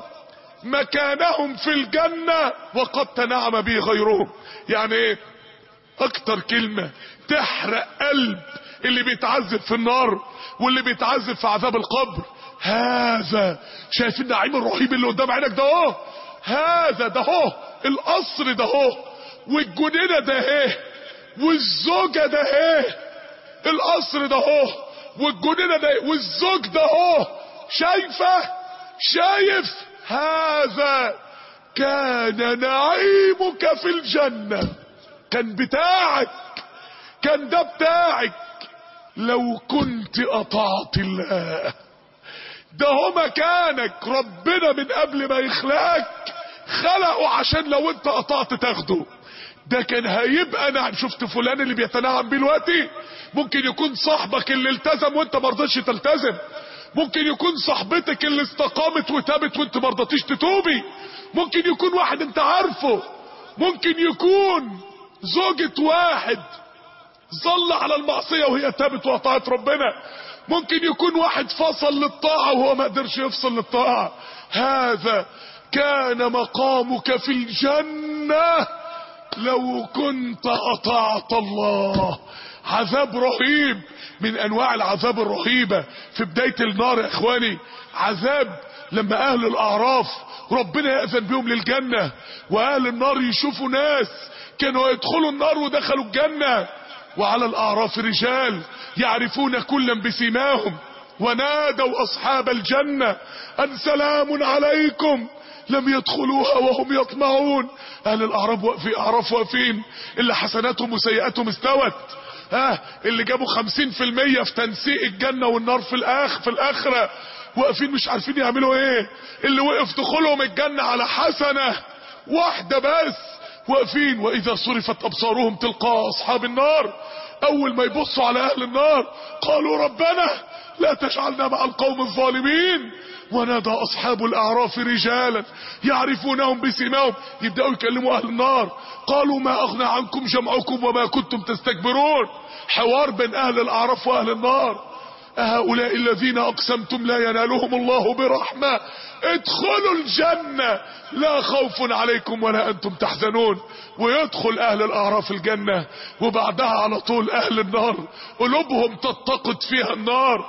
مكانهم في الجنة وقد تنعم به غيرهم يعني ايه اكتر كلمة تحرق قلب اللي بيتعذب في النار واللي بيتعذب في عذاب القبر هذا شايف النعيم الرهيب اللي قدام عينك ده اهو هذا ده اهو القصر ده اهو والجنينة ده اهي والزوجة ده اهي القصر ده اهو والجنينة ده اهي والزوج ده اهو شايفة شايف هذا كان نعيمك في الجنة كان بتاعك كان ده بتاعك لو كنت اطعت الله ده هو مكانك ربنا من قبل ما يخلقك خلقه عشان لو انت قطعت تاخده ده كان هيبقى نعم شفت فلان اللي بيتنعم بيه دلوقتي ممكن يكون صاحبك اللي التزم وانت ما رضيتش تلتزم ممكن يكون صاحبتك اللي استقامت وتابت وانت ما رضيتيش تتوبي ممكن يكون واحد انت عارفه ممكن يكون زوجة واحد ظل على المعصية وهي تابت وطاعت ربنا ممكن يكون واحد فصل للطاعة وهو ما قدرش يفصل للطاعة هذا كان مقامك في الجنة لو كنت اطعت الله عذاب رهيب من انواع العذاب الرهيبة في بداية النار يا اخواني عذاب لما اهل الاعراف ربنا يأذن بهم للجنة واهل النار يشوفوا ناس كانوا يدخلوا النار ودخلوا الجنة وعلى الاعراف رجال يعرفون كلا بسيماهم ونادوا اصحاب الجنة ان سلام عليكم لم يدخلوها وهم يطمعون اهل الاعراف واقفين اعراف واقفين اللي حسناتهم وسيئاتهم استوت ها اللي جابوا خمسين في المية في تنسيق الجنة والنار في الاخ في الاخرة واقفين مش عارفين يعملوا ايه اللي وقف دخولهم الجنة على حسنة واحدة بس واقفين واذا صرفت ابصارهم تلقاء اصحاب النار اول ما يبصوا على اهل النار قالوا ربنا لا تجعلنا مع القوم الظالمين ونادى اصحاب الاعراف رجالا يعرفونهم بسيماهم يبداوا يكلموا اهل النار قالوا ما اغنى عنكم جمعكم وما كنتم تستكبرون حوار بين اهل الاعراف واهل النار أهؤلاء الذين أقسمتم لا ينالهم الله برحمة ادخلوا الجنة لا خوف عليكم ولا أنتم تحزنون ويدخل أهل الأعراف الجنة وبعدها على طول أهل النار قلوبهم تتقد فيها النار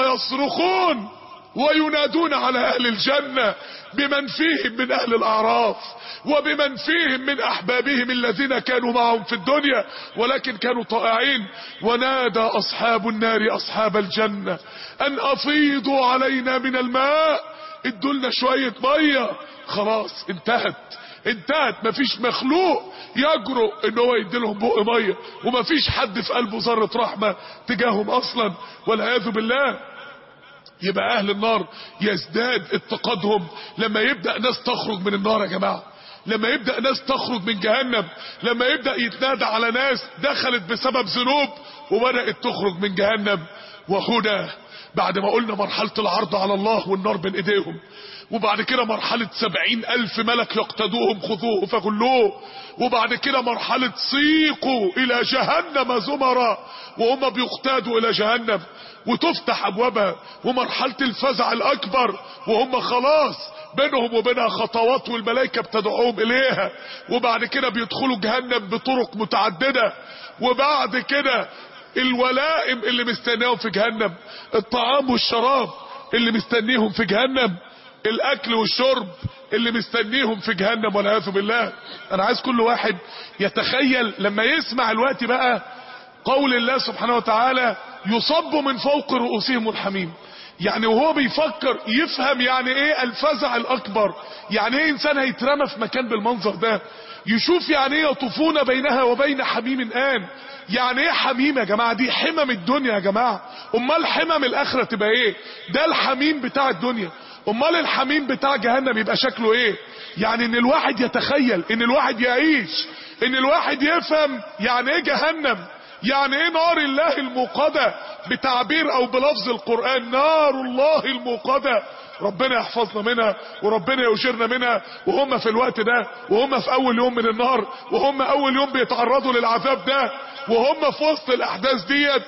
فيصرخون وينادون على أهل الجنة بمن فيهم من أهل الأعراف وبمن فيهم من أحبابهم الذين كانوا معهم في الدنيا ولكن كانوا طائعين ونادى أصحاب النار أصحاب الجنة أن أفيضوا علينا من الماء ادولنا شوية مية خلاص انتهت انتهت مفيش مخلوق يجرؤ ان هو يديلهم بق ميه ومفيش حد في قلبه ذره رحمه تجاههم اصلا والعياذ بالله يبقى اهل النار يزداد اتقادهم لما يبدأ ناس تخرج من النار يا جماعة لما يبدأ ناس تخرج من جهنم لما يبدأ يتنادى على ناس دخلت بسبب ذنوب وبدأت تخرج من جهنم وهنا بعد ما قلنا مرحلة العرض على الله والنار بين ايديهم وبعد كده مرحلة سبعين الف ملك يقتدوهم خذوه فغلوه وبعد كده مرحلة سيقوا الى جهنم زمرا وهم بيقتادوا الى جهنم وتفتح ابوابها ومرحلة الفزع الاكبر وهم خلاص بينهم وبينها خطوات والملائكة بتدعوهم اليها وبعد كده بيدخلوا جهنم بطرق متعددة وبعد كده الولائم اللي مستنيهم في جهنم الطعام والشراب اللي مستنيهم في جهنم الاكل والشرب اللي مستنيهم في جهنم والعياذ بالله انا عايز كل واحد يتخيل لما يسمع الوقت بقى قول الله سبحانه وتعالى يصب من فوق رؤوسهم الحميم يعني وهو بيفكر يفهم يعني ايه الفزع الاكبر يعني ايه انسان هيترمى في مكان بالمنظر ده يشوف يعني ايه يطوفون بينها وبين حميم الان يعني ايه حميم يا جماعة دي حمم الدنيا يا جماعة امال حمم الاخرة تبقى ايه ده الحميم بتاع الدنيا امال الحميم بتاع جهنم يبقى شكله ايه يعني ان الواحد يتخيل ان الواحد يعيش ان الواحد يفهم يعني ايه جهنم يعني ايه نار الله الموقدة بتعبير او بلفظ القرآن نار الله الموقدة ربنا يحفظنا منها وربنا يوشرنا منها وهم في الوقت ده وهم في اول يوم من النار وهم اول يوم بيتعرضوا للعذاب ده وهم في وسط الاحداث ديت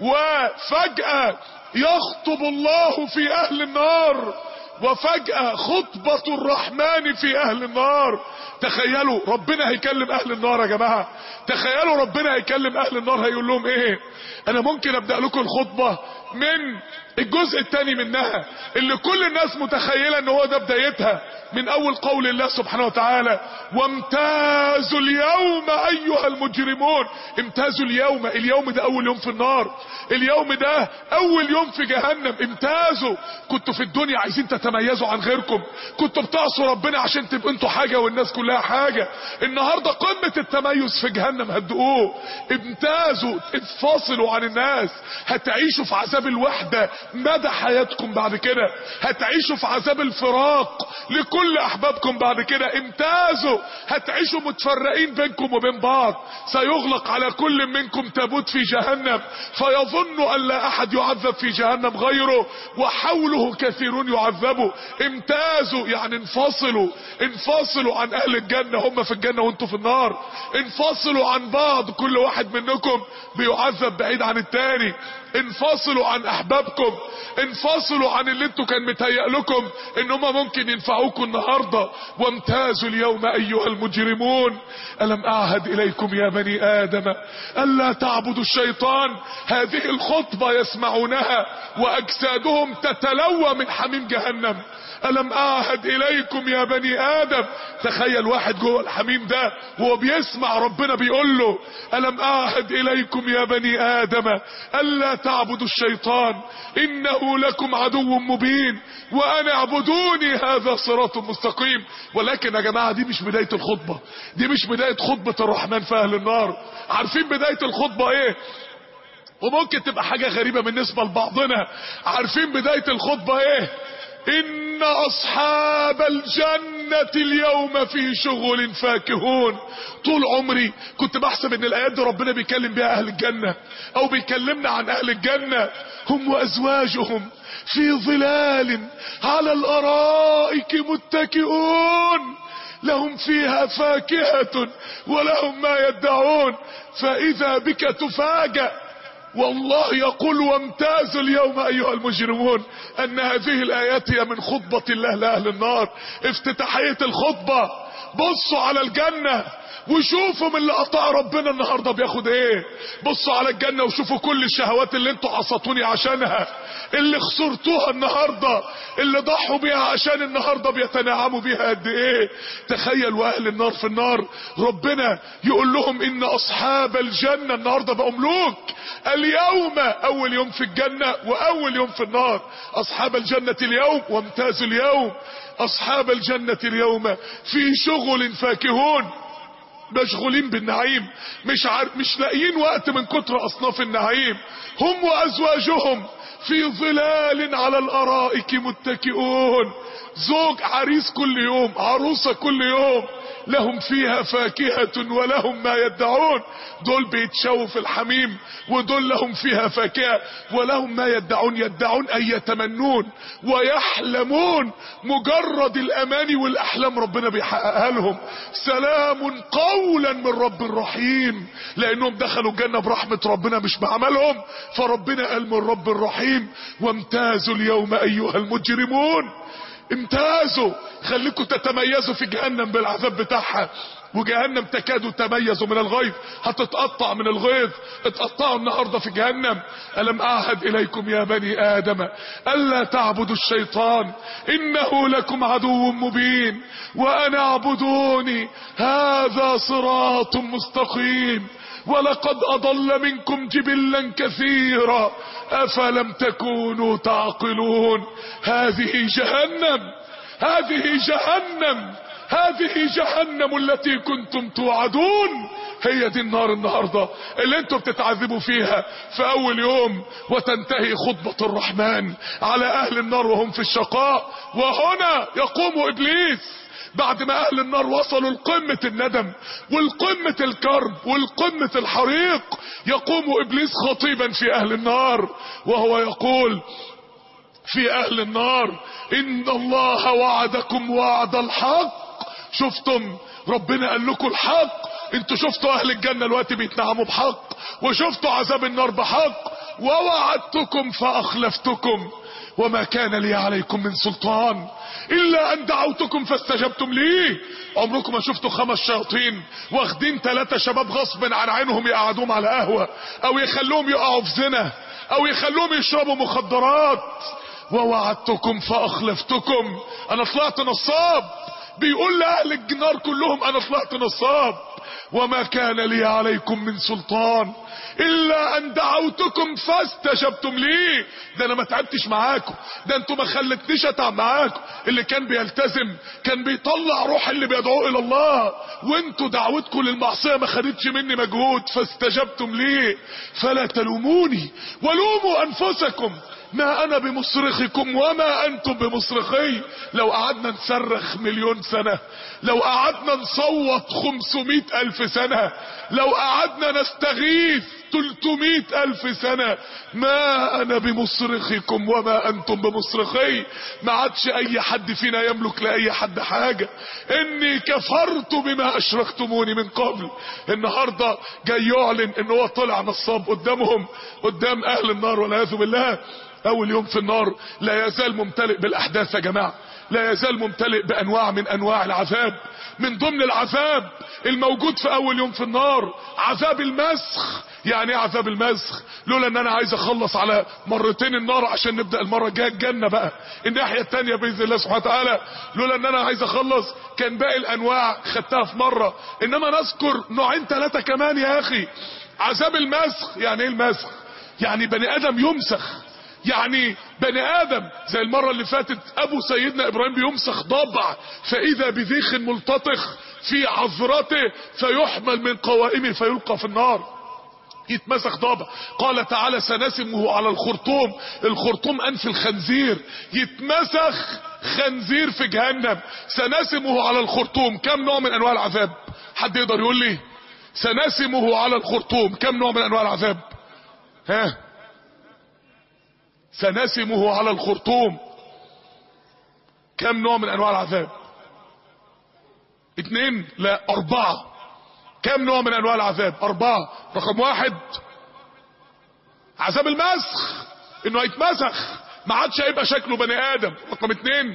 وفجأة يخطب الله في اهل النار وفجأة خطبة الرحمن في اهل النار تخيلوا ربنا هيكلم اهل النار يا جماعة تخيلوا ربنا هيكلم اهل النار هيقول لهم ايه انا ممكن ابدأ لكم الخطبة من الجزء الثاني منها اللي كل الناس متخيلة ان هو ده بدايتها من اول قول الله سبحانه وتعالى وامتازوا اليوم ايها المجرمون امتازوا اليوم اليوم ده اول يوم في النار اليوم ده اول يوم في جهنم امتازوا كنتوا في الدنيا عايزين تتميزوا عن غيركم كنتوا بتعصوا ربنا عشان تبقوا انتوا حاجة والناس كلها حاجة النهاردة قمة التميز في جهنم هتدقوه امتازوا انفصلوا عن الناس هتعيشوا في عذاب الوحدة مدى حياتكم بعد كده هتعيشوا في عذاب الفراق لكل احبابكم بعد كده امتازوا هتعيشوا متفرقين بينكم وبين بعض سيغلق على كل منكم تابوت في جهنم فيظن ان لا احد يعذب في جهنم غيره وحوله كثيرون يعذبوا امتازوا يعني انفصلوا انفصلوا عن اهل الجنة هم في الجنة وانتوا في النار انفصلوا عن بعض كل واحد منكم بيعذب بعيد عن التاني انفصلوا عن احبابكم انفصلوا عن اللي انتوا كان متهيأ لكم ان هم ممكن ينفعوكم النهاردة وامتازوا اليوم ايها المجرمون الم اعهد اليكم يا بني ادم الا تعبدوا الشيطان هذه الخطبة يسمعونها واجسادهم تتلوى من حميم جهنم ألم أعهد إليكم يا بني آدم تخيل واحد جوه الحميم ده وهو بيسمع ربنا بيقول له ألم أعهد إليكم يا بني آدم ألا تعبدوا الشيطان إنه لكم عدو مبين وأن اعبدوني هذا صراط مستقيم ولكن يا جماعة دي مش بداية الخطبة دي مش بداية خطبة الرحمن في أهل النار عارفين بداية الخطبة إيه وممكن تبقى حاجة غريبة بالنسبة لبعضنا عارفين بداية الخطبة ايه ان اصحاب الجنة اليوم في شغل فاكهون طول عمري كنت بحسب ان الايات دي ربنا بيكلم بيها اهل الجنة او بيكلمنا عن اهل الجنة هم وازواجهم في ظلال على الارائك متكئون لهم فيها فاكهة ولهم ما يدعون فاذا بك تفاجأ والله يقول وامتازوا اليوم ايها المجرمون ان هذه الايات هي من خطبة الله لاهل النار افتتاحية الخطبة بصوا على الجنة وشوفوا من اللي قطع ربنا النهاردة بياخد ايه بصوا على الجنة وشوفوا كل الشهوات اللي انتوا عصتوني عشانها اللي خسرتوها النهاردة اللي ضحوا بيها عشان النهاردة بيتنعموا بيها قد ايه تخيلوا اهل النار في النار ربنا يقول لهم ان اصحاب الجنة النهاردة بقوا ملوك اليوم اول يوم في الجنة واول يوم في النار اصحاب الجنة اليوم وامتازوا اليوم اصحاب الجنة اليوم في شغل فاكهون مشغولين بالنعيم مش عار... مش لاقيين وقت من كتر اصناف النعيم هم وازواجهم في ظلال على الارائك متكئون زوج عريس كل يوم عروسة كل يوم لهم فيها فاكهة ولهم ما يدعون دول بيتشووا في الحميم ودول لهم فيها فاكهة ولهم ما يدعون يدعون أن يتمنون ويحلمون مجرد الأماني والأحلام ربنا بيحققها لهم سلام قولا من رب رحيم لأنهم دخلوا الجنة برحمة ربنا مش بعملهم فربنا قال من رب الرحيم وامتازوا اليوم أيها المجرمون امتازوا خليكم تتميزوا في جهنم بالعذاب بتاعها وجهنم تكاد تميز من الغيظ هتتقطع من الغيظ اتقطعوا النهارده في جهنم الم اعهد اليكم يا بني ادم الا تعبدوا الشيطان انه لكم عدو مبين وانا اعبدوني هذا صراط مستقيم ولقد اضل منكم جبلا كثيرا افلم تكونوا تعقلون هذه جهنم هذه جهنم هذه جهنم التي كنتم توعدون هي دي النار النهاردة اللي انتم بتتعذبوا فيها في اول يوم وتنتهي خطبة الرحمن على اهل النار وهم في الشقاء وهنا يقوم ابليس بعد ما اهل النار وصلوا لقمة الندم والقمة الكرب والقمة الحريق يقوم ابليس خطيبا في اهل النار وهو يقول في اهل النار ان الله وعدكم وعد الحق شفتم ربنا قال لكم الحق انتوا شفتوا اهل الجنة الوقت بيتنعموا بحق وشفتوا عذاب النار بحق ووعدتكم فاخلفتكم وما كان لي عليكم من سلطان الا ان دعوتكم فاستجبتم لي عمركم ما شفتوا خمس شياطين واخدين ثلاثة شباب غصب عن عينهم يقعدوهم على قهوة او يخلوهم يقعوا في زنا او يخلوهم يشربوا مخدرات ووعدتكم فاخلفتكم انا طلعت نصاب بيقول لاهل النار كلهم انا طلعت نصاب وما كان لي عليكم من سلطان الا ان دعوتكم فاستجبتم لي ده انا ما تعبتش معاكم ده انتوا ما خلتنيش اتعب معاكم اللي كان بيلتزم كان بيطلع روح اللي بيدعوه الى الله وانتوا دعوتكم للمعصيه ما خدتش مني مجهود فاستجبتم لي فلا تلوموني ولوموا انفسكم ما انا بمصرخكم وما انتم بمصرخي لو قعدنا نصرخ مليون سنة لو قعدنا نصوت خمسمائة الف سنة لو قعدنا نستغيث تلتمائة الف سنة ما انا بمصرخكم وما انتم بمصرخي ما عادش اي حد فينا يملك لاي حد حاجة اني كفرت بما اشركتموني من قبل النهاردة جاي يعلن ان هو طلع نصاب قدامهم قدام اهل النار والعياذ بالله اول يوم في النار لا يزال ممتلئ بالاحداث يا جماعة لا يزال ممتلئ بانواع من انواع العذاب من ضمن العذاب الموجود في اول يوم في النار عذاب المسخ يعني ايه عذاب المسخ لولا ان انا عايز اخلص على مرتين النار عشان نبدأ المرة الجاية الجنة بقى الناحية التانية باذن الله سبحانه وتعالى لولا ان انا عايز اخلص كان باقي الانواع خدتها في مرة انما نذكر نوعين ثلاثة كمان يا اخي عذاب المسخ يعني ايه المسخ يعني بني ادم يمسخ يعني بني ادم زي المرة اللي فاتت ابو سيدنا ابراهيم بيمسخ ضبع فاذا بذيخ ملتطخ في عذرته فيحمل من قوائمه فيلقى في النار يتمسخ ضابع قال تعالى سنسمه على الخرطوم الخرطوم انف الخنزير يتمسخ خنزير في جهنم سنسمه على الخرطوم كم نوع من انواع العذاب حد يقدر يقول لي سنسمه على الخرطوم كم نوع من انواع العذاب ها سنسمه على الخرطوم كم نوع من انواع العذاب اتنين لا اربعة كم نوع من انواع العذاب اربعة رقم واحد عذاب المسخ انه هيتمسخ ما عادش هيبقى شكله بني ادم رقم اتنين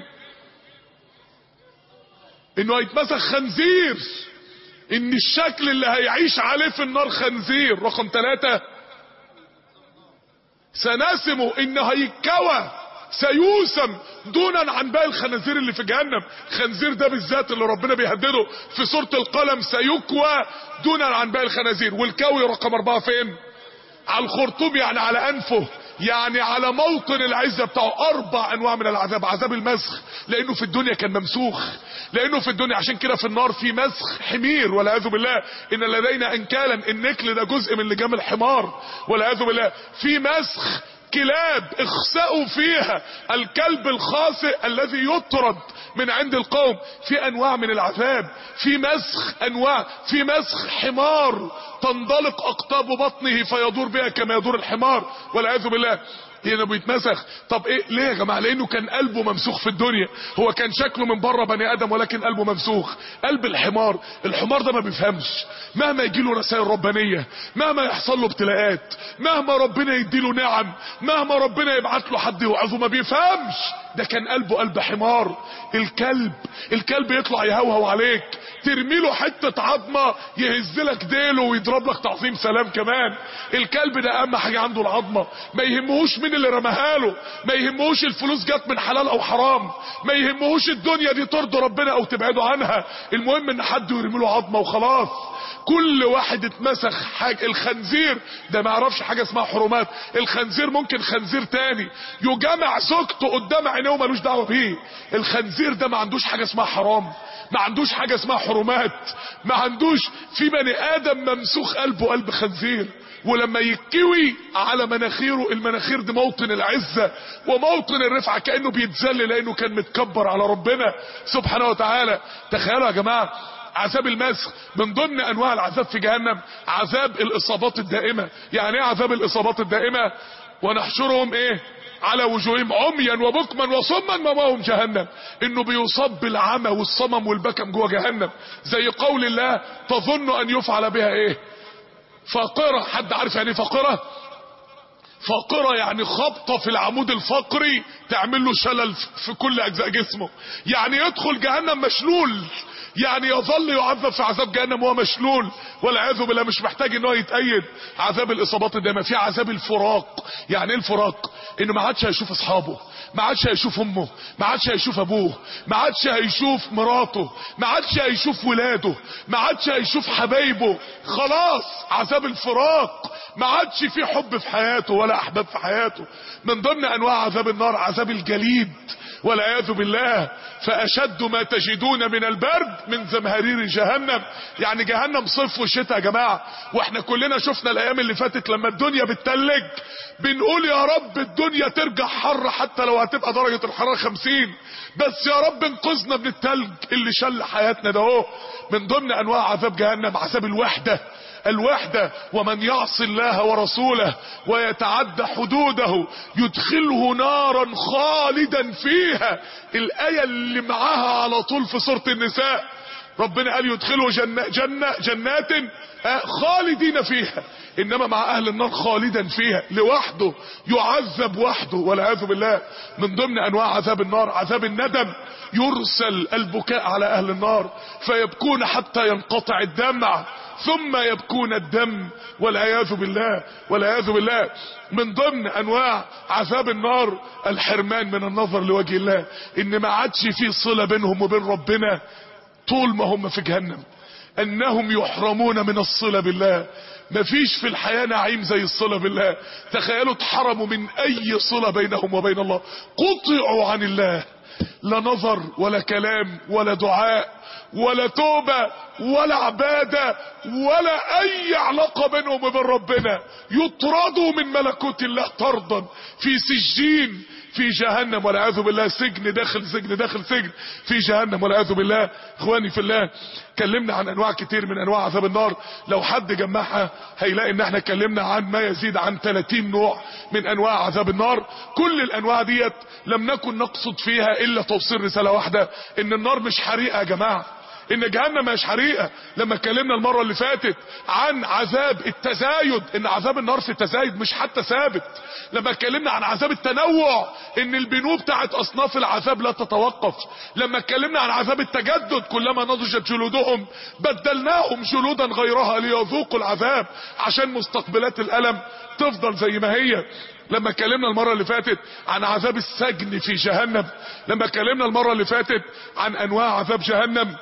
انه هيتمسخ خنزير ان الشكل اللي هيعيش عليه في النار خنزير رقم ثلاثة سنسمه ان هيتكوى سيوسم دونا عن باقي الخنازير اللي في جهنم خنزير ده بالذات اللي ربنا بيهدده في سورة القلم سيكوى دونا عن باقي الخنازير والكوي رقم اربعة فين على الخرطوم يعني على انفه يعني على موطن العزة بتاعه اربع انواع من العذاب عذاب المسخ لانه في الدنيا كان ممسوخ لانه في الدنيا عشان كده في النار في مسخ حمير والعياذ بالله ان لدينا انكالا النكل ده جزء من لجام الحمار والعياذ بالله في مسخ كلاب اخسأوا فيها الكلب الخاسئ الذي يطرد من عند القوم في انواع من العذاب في مسخ انواع في مسخ حمار تنطلق اقطاب بطنه فيدور بها كما يدور الحمار والعياذ بالله هنا بيتمسخ طب ايه ليه يا جماعه لانه كان قلبه ممسوخ في الدنيا هو كان شكله من بره بني ادم ولكن قلبه ممسوخ قلب الحمار الحمار ده ما بيفهمش مهما يجي له رسائل ربانيه مهما يحصل له ابتلاءات مهما ربنا يديله نعم مهما ربنا يبعت له حد يوعظه ما بيفهمش ده كان قلبه قلب حمار الكلب الكلب يطلع يهوهو عليك ترمي له حته عظمه يهز لك ديله ويضرب لك تعظيم سلام كمان الكلب ده اهم حاجه عنده العظمه ما يهمهوش مين اللي رماها له ما يهمهوش الفلوس جت من حلال او حرام ما يهمهوش الدنيا دي ترضي ربنا او تبعده عنها المهم ان حد يرمي له عظمه وخلاص كل واحد اتمسخ حاجة الخنزير ده ما يعرفش حاجة اسمها حرمات الخنزير ممكن خنزير تاني يجمع زوجته قدام عينيه ومالوش دعوة بيه الخنزير ده ما عندوش حاجة اسمها حرام ما عندوش حاجة اسمها حرمات ما عندوش في بني ادم ممسوخ قلبه قلب خنزير ولما يتكوي على مناخيره المناخير دي موطن العزة وموطن الرفعة كأنه بيتذل لأنه كان متكبر على ربنا سبحانه وتعالى تخيلوا يا جماعة عذاب المسخ من ضمن انواع العذاب في جهنم عذاب الاصابات الدائمة يعني ايه عذاب الاصابات الدائمة ونحشرهم ايه على وجوههم عميا وبكما وصما مواهم جهنم انه بيصاب بالعمى والصمم والبكم جوه جهنم زي قول الله تظن ان يفعل بها ايه فاقرة حد عارف يعني ايه فاقرة فاقرة يعني خبطة في العمود الفقري تعمل له شلل في كل اجزاء جسمه يعني يدخل جهنم مشلول يعني يظل يعذب في عذاب جهنم وهو مشلول والعياذ بالله مش محتاج ان هو يتأيد عذاب الاصابات الدائمه في عذاب الفراق يعني ايه الفراق انه ما عادش هيشوف اصحابه ما عادش هيشوف امه ما عادش هيشوف ابوه ما عادش هيشوف مراته ما عادش هيشوف ولاده ما عادش هيشوف حبايبه خلاص عذاب الفراق ما عادش في حب في حياته ولا احباب في حياته من ضمن انواع عذاب النار عذاب الجليد والعياذ بالله فاشد ما تجدون من البرد من زمهرير جهنم يعني جهنم صيف وشتاء يا جماعه واحنا كلنا شفنا الايام اللي فاتت لما الدنيا بتتلج بنقول يا رب الدنيا ترجع حر حتى لو هتبقى درجه الحراره 50 بس يا رب انقذنا من التلج اللي شل حياتنا ده اهو من ضمن انواع عذاب جهنم عذاب الوحده الوحدة ومن يعص الله ورسوله ويتعدى حدوده يدخله نارا خالدا فيها الآية اللي معاها على طول في سورة النساء ربنا قال يدخله جنة, جنة جنات خالدين فيها انما مع اهل النار خالدا فيها لوحده يعذب وحده والعياذ بالله من ضمن انواع عذاب النار عذاب الندم يرسل البكاء على اهل النار فيبكون حتى ينقطع الدمع ثم يبكون الدم والعياذ بالله والعياذ بالله من ضمن انواع عذاب النار الحرمان من النظر لوجه الله ان ما عادش في صلة بينهم وبين ربنا طول ما هم في جهنم انهم يحرمون من الصلة بالله مفيش في الحياة نعيم زي الصلة بالله تخيلوا اتحرموا من اي صلة بينهم وبين الله قطعوا عن الله لا نظر ولا كلام ولا دعاء ولا توبة ولا عبادة ولا اي علاقة بينهم وبين ربنا يطردوا من ملكوت الله طردا في سجين في جهنم والعياذ بالله سجن داخل سجن داخل سجن في جهنم والعياذ بالله اخواني في الله اتكلمنا عن انواع كتير من انواع عذاب النار لو حد جمعها هيلاقي ان احنا اتكلمنا عن ما يزيد عن 30 نوع من انواع عذاب النار كل الانواع ديت لم نكن نقصد فيها الا توصيل رسالة واحدة ان النار مش حريقة يا جماعة ان جهنم مش حريقه لما اتكلمنا المره اللي فاتت عن عذاب التزايد ان عذاب النار في التزايد مش حتى ثابت لما اتكلمنا عن عذاب التنوع ان البنوب بتاعت اصناف العذاب لا تتوقف لما اتكلمنا عن عذاب التجدد كلما نضجت جلودهم بدلناهم جلودا غيرها ليذوقوا العذاب عشان مستقبلات الالم تفضل زي ما هي لما اتكلمنا المرة اللي فاتت عن عذاب السجن في جهنم لما اتكلمنا المرة اللي فاتت عن انواع عذاب جهنم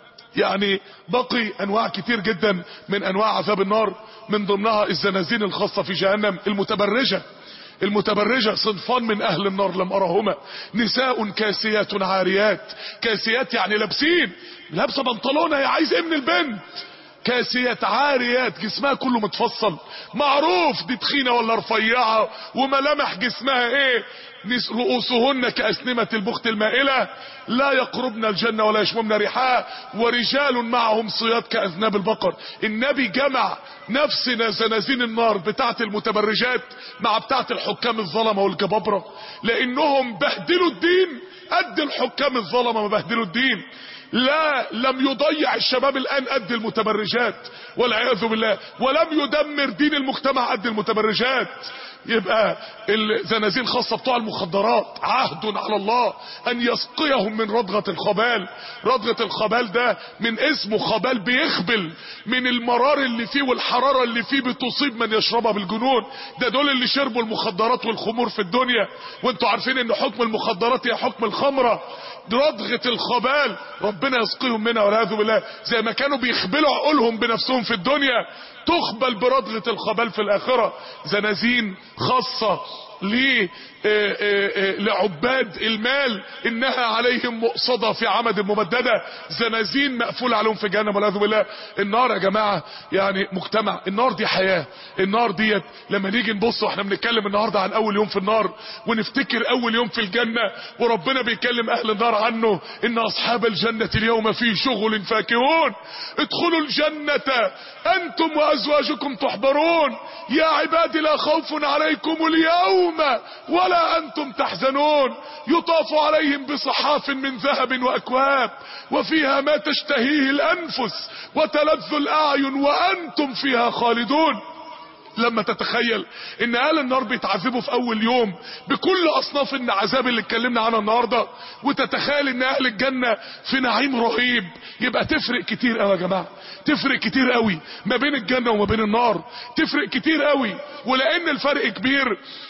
يعني بقي انواع كتير جدا من انواع عذاب النار من ضمنها الزنازين الخاصة في جهنم المتبرجة المتبرجة صنفان من اهل النار لم ارهما نساء كاسيات عاريات كاسيات يعني لابسين لابسه بنطلونه يا عايز ايه من البنت كاسيات عاريات جسمها كله متفصل معروف دي تخينه ولا رفيعه وملامح جسمها ايه نس- رؤوسهن كأسنمة البخت المائلة لا يقربن الجنة ولا يشممن ريحها ورجال معهم صياد كأذناب البقر النبي جمع نفس زنازين النار بتاعت المتبرجات مع بتاعت الحكام الظلمة والجبابرة لانهم بهدلوا الدين قد الحكام الظلمة ما بهدلوا الدين لا لم يضيع الشباب الان قد المتبرجات والعياذ بالله ولم يدمر دين المجتمع قد المتبرجات يبقى الزنازين خاصة بتوع المخدرات عهد على الله ان يسقيهم من رضغة الخبال رضغة الخبال ده من اسمه خبال بيخبل من المرار اللي فيه والحرارة اللي فيه بتصيب من يشربها بالجنون ده دول اللي شربوا المخدرات والخمور في الدنيا وانتوا عارفين ان حكم المخدرات هي حكم الخمرة رضغة الخبال ربنا يسقيهم منها والعياذ بالله زي ما كانوا بيخبلوا عقولهم بنفسهم في الدنيا تخبل برضغة الخبال في الاخرة زنازين خاصة ل لعباد المال انها عليهم مؤصدة في عمد ممددة زنازين مقفولة عليهم في جهنم والعياذ بالله النار يا جماعة يعني مجتمع النار دي حياة النار ديت لما نيجي نبص واحنا بنتكلم النهاردة عن اول يوم في النار ونفتكر اول يوم في الجنة وربنا بيكلم اهل النار عنه ان اصحاب الجنة اليوم في شغل فاكهون ادخلوا الجنة انتم وازواجكم تحبرون يا عبادي لا خوف عليكم اليوم ولا انتم تحزنون يطاف عليهم بصحاف من ذهب واكواب وفيها ما تشتهيه الانفس وتلذ الاعين وانتم فيها خالدون لما تتخيل ان اهل النار بيتعذبوا في اول يوم بكل اصناف العذاب اللي اتكلمنا عنها النهارده وتتخيل ان اهل الجنه في نعيم رهيب يبقى تفرق كتير قوي يا جماعه تفرق كتير قوي ما بين الجنه وما بين النار تفرق كتير قوي ولان الفرق كبير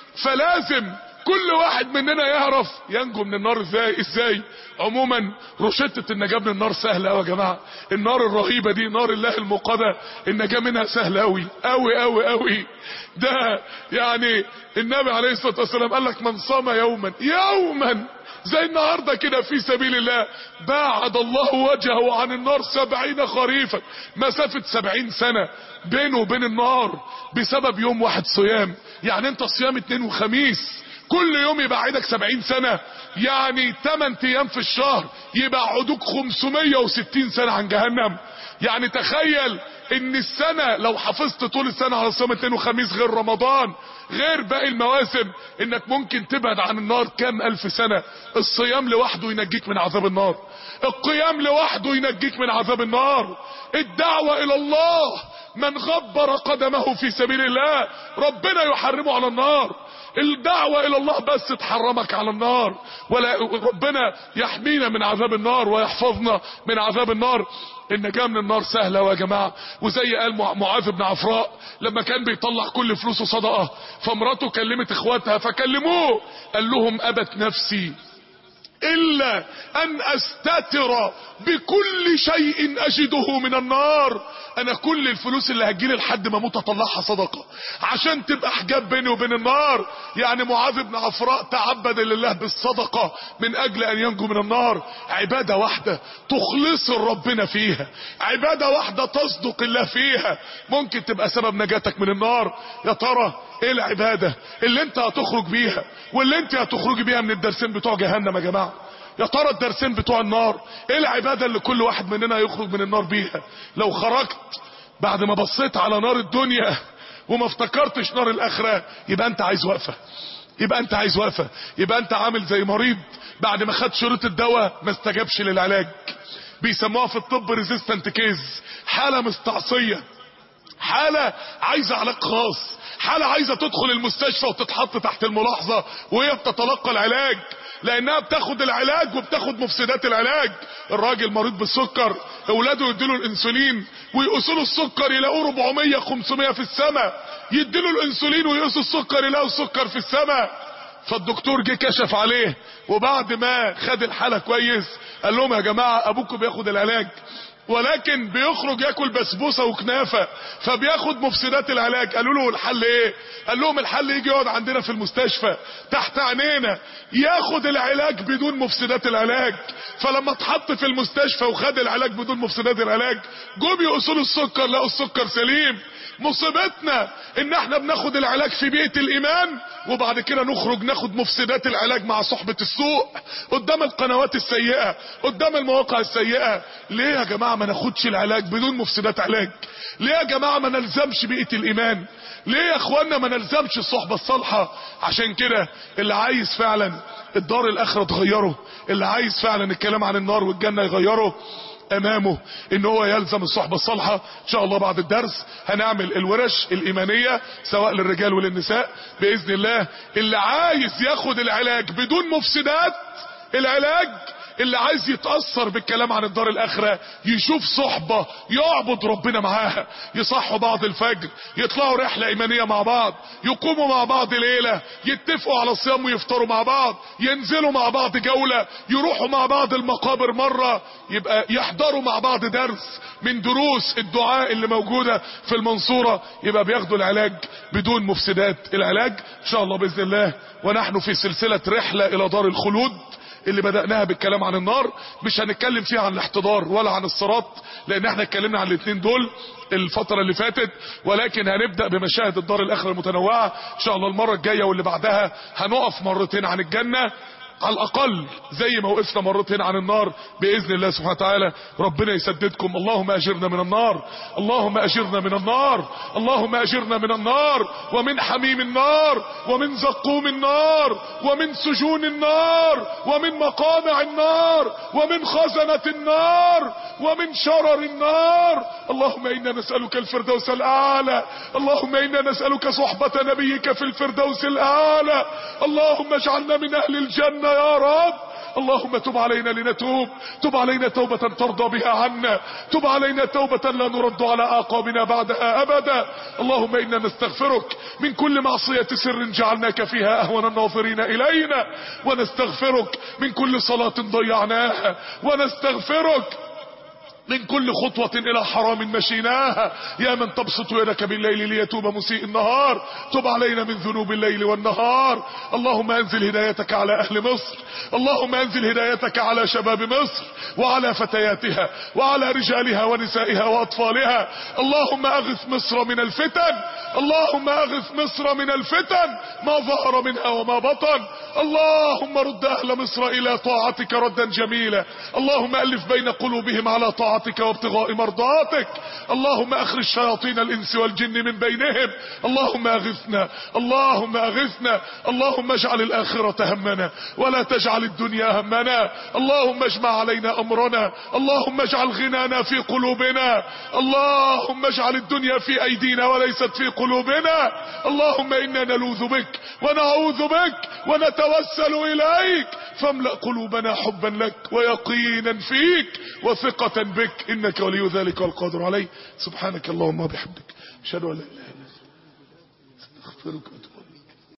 فلازم كل واحد مننا يعرف ينجو من النار ازاي ازاي عموما روشتة النجاة من النار سهلة قوي يا جماعة النار الرهيبة دي نار الله المقادة النجاة منها سهلة قوي قوي قوي قوي ده يعني النبي عليه الصلاة والسلام قال لك من صام يوما يوما زي النهاردة كده في سبيل الله باعد الله وجهه عن النار سبعين خريفا مسافة سبعين سنة بينه وبين النار بسبب يوم واحد صيام يعني انت صيام اتنين وخميس كل يوم يبعدك سبعين سنة يعني 8 ايام في الشهر يبعدوك 560 سنة عن جهنم يعني تخيل ان السنة لو حفظت طول السنة على صيام اثنين وخميس غير رمضان غير باقي المواسم انك ممكن تبعد عن النار كام الف سنة الصيام لوحده ينجيك من عذاب النار القيام لوحده ينجيك من عذاب النار الدعوة الى الله من غبر قدمه في سبيل الله ربنا يحرمه على النار الدعوة الى الله بس تحرمك على النار ولا ربنا يحمينا من عذاب النار ويحفظنا من عذاب النار النجاة من النار سهلة يا جماعة وزي قال معاذ بن عفراء لما كان بيطلع كل فلوسه صدقة فمراته كلمت اخواتها فكلموه قال لهم ابت نفسي الا ان استتر بكل شيء اجده من النار انا كل الفلوس اللي هتجيلي لحد ما اموت اطلعها صدقه عشان تبقى حجاب بيني وبين النار يعني معاذ بن عفراء تعبد لله بالصدقه من اجل ان ينجو من النار عباده واحده تخلص ربنا فيها عباده واحده تصدق الله فيها ممكن تبقى سبب نجاتك من النار يا ترى ايه العباده اللي انت هتخرج بيها واللي انت هتخرجي بيها من الدرسين بتوع جهنم يا جماعه يا ترى الدرسين بتوع النار ايه العبادة اللي كل واحد مننا يخرج من النار بيها لو خرجت بعد ما بصيت على نار الدنيا وما افتكرتش نار الاخرة يبقى انت عايز وقفة يبقى انت عايز وقفة يبقى انت عامل زي مريض بعد ما خد شروط الدواء ما استجابش للعلاج بيسموها في الطب ريزيستنت كيز حالة مستعصية حالة عايزة علاج خاص حالة عايزة تدخل المستشفى وتتحط تحت الملاحظة وهي بتتلقى العلاج لانها بتاخد العلاج وبتاخد مفسدات العلاج الراجل مريض بالسكر اولاده يديله الانسولين ويقيسوا له السكر يلاقوه 400 500 في السماء يديله الانسولين ويقيسوا السكر يلاقوا السكر في السماء فالدكتور جه كشف عليه وبعد ما خد الحالة كويس قال لهم يا جماعة ابوكم بياخد العلاج ولكن بيخرج ياكل بسبوسه وكنافه فبياخد مفسدات العلاج قالوا له الحل ايه قال لهم الحل يجي يقعد عندنا في المستشفى تحت عينينا ياخد العلاج بدون مفسدات العلاج فلما اتحط في المستشفى وخد العلاج بدون مفسدات العلاج جم يقصوا له السكر لقوا السكر سليم مصيبتنا ان احنا بناخد العلاج في بيئة الايمان وبعد كده نخرج ناخد مفسدات العلاج مع صحبة السوء قدام القنوات السيئة قدام المواقع السيئة ليه يا جماعة ما ناخدش العلاج بدون مفسدات علاج ليه يا جماعة ما نلزمش بيئة الايمان ليه يا اخوانا ما نلزمش الصحبة الصالحة عشان كده اللي عايز فعلا الدار الاخرة تغيره اللي عايز فعلا الكلام عن النار والجنة يغيره امامه ان هو يلزم الصحبة الصالحة ان شاء الله بعد الدرس هنعمل الورش الايمانية سواء للرجال وللنساء باذن الله اللي عايز ياخد العلاج بدون مفسدات العلاج اللي عايز يتأثر بالكلام عن الدار الاخرة يشوف صحبة يعبد ربنا معاها يصحوا بعض الفجر يطلعوا رحلة ايمانية مع بعض يقوموا مع بعض ليلة يتفقوا على الصيام ويفطروا مع بعض ينزلوا مع بعض جولة يروحوا مع بعض المقابر مرة يبقى يحضروا مع بعض درس من دروس الدعاء اللي موجودة في المنصورة يبقى بياخدوا العلاج بدون مفسدات العلاج ان شاء الله باذن الله ونحن في سلسلة رحلة الى دار الخلود اللي بدأناها بالكلام عن النار مش هنتكلم فيها عن الاحتضار ولا عن الصراط لان احنا اتكلمنا عن الاثنين دول الفترة اللي فاتت ولكن هنبدأ بمشاهد الدار الاخرة المتنوعة ان شاء الله المرة الجاية واللي بعدها هنقف مرتين عن الجنة على الاقل زي ما وقفنا مرتين عن النار باذن الله سبحانه وتعالى ربنا يسددكم اللهم اجرنا من النار اللهم اجرنا من النار اللهم اجرنا من النار ومن حميم النار ومن زقوم النار ومن سجون النار ومن مقامع النار ومن خزنة النار ومن شرر النار اللهم انا نسألك الفردوس الاعلى اللهم انا نسألك صحبة نبيك في الفردوس الاعلى اللهم اجعلنا من اهل الجنة يا رب اللهم تب علينا لنتوب تب علينا توبة ترضى بها عنا تب علينا توبة لا نرد على آقابنا بعدها أبدا اللهم إنا نستغفرك من كل معصية سر جعلناك فيها أهون الناظرين إلينا ونستغفرك من كل صلاة ضيعناها ونستغفرك من كل خطوة الى حرام مشيناها يا من تبسط يدك بالليل ليتوب مسيء النهار تب علينا من ذنوب الليل والنهار اللهم انزل هدايتك على اهل مصر اللهم انزل هدايتك على شباب مصر وعلى فتياتها وعلى رجالها ونسائها واطفالها اللهم اغث مصر من الفتن اللهم اغث مصر من الفتن ما ظهر منها وما بطن اللهم رد اهل مصر الى طاعتك ردا جميلا اللهم الف بين قلوبهم على طاعتك وابتغاء مرضاتك اللهم اخرج شياطين الانس والجن من بينهم اللهم اغثنا اللهم اغثنا اللهم اجعل الاخرة همنا ولا تجعل الدنيا همنا اللهم اجمع علينا امرنا اللهم اجعل غنانا في قلوبنا اللهم اجعل الدنيا في ايدينا وليست في قلوبنا اللهم انا نلوذ بك ونعوذ بك ونتوسل اليك فاملأ قلوبنا حبا لك ويقينا فيك وثقة بك انك ولي ذلك والقادر عليه سبحانك اللهم وبحمدك اشهد ان لا اله الا انت استغفرك واتوب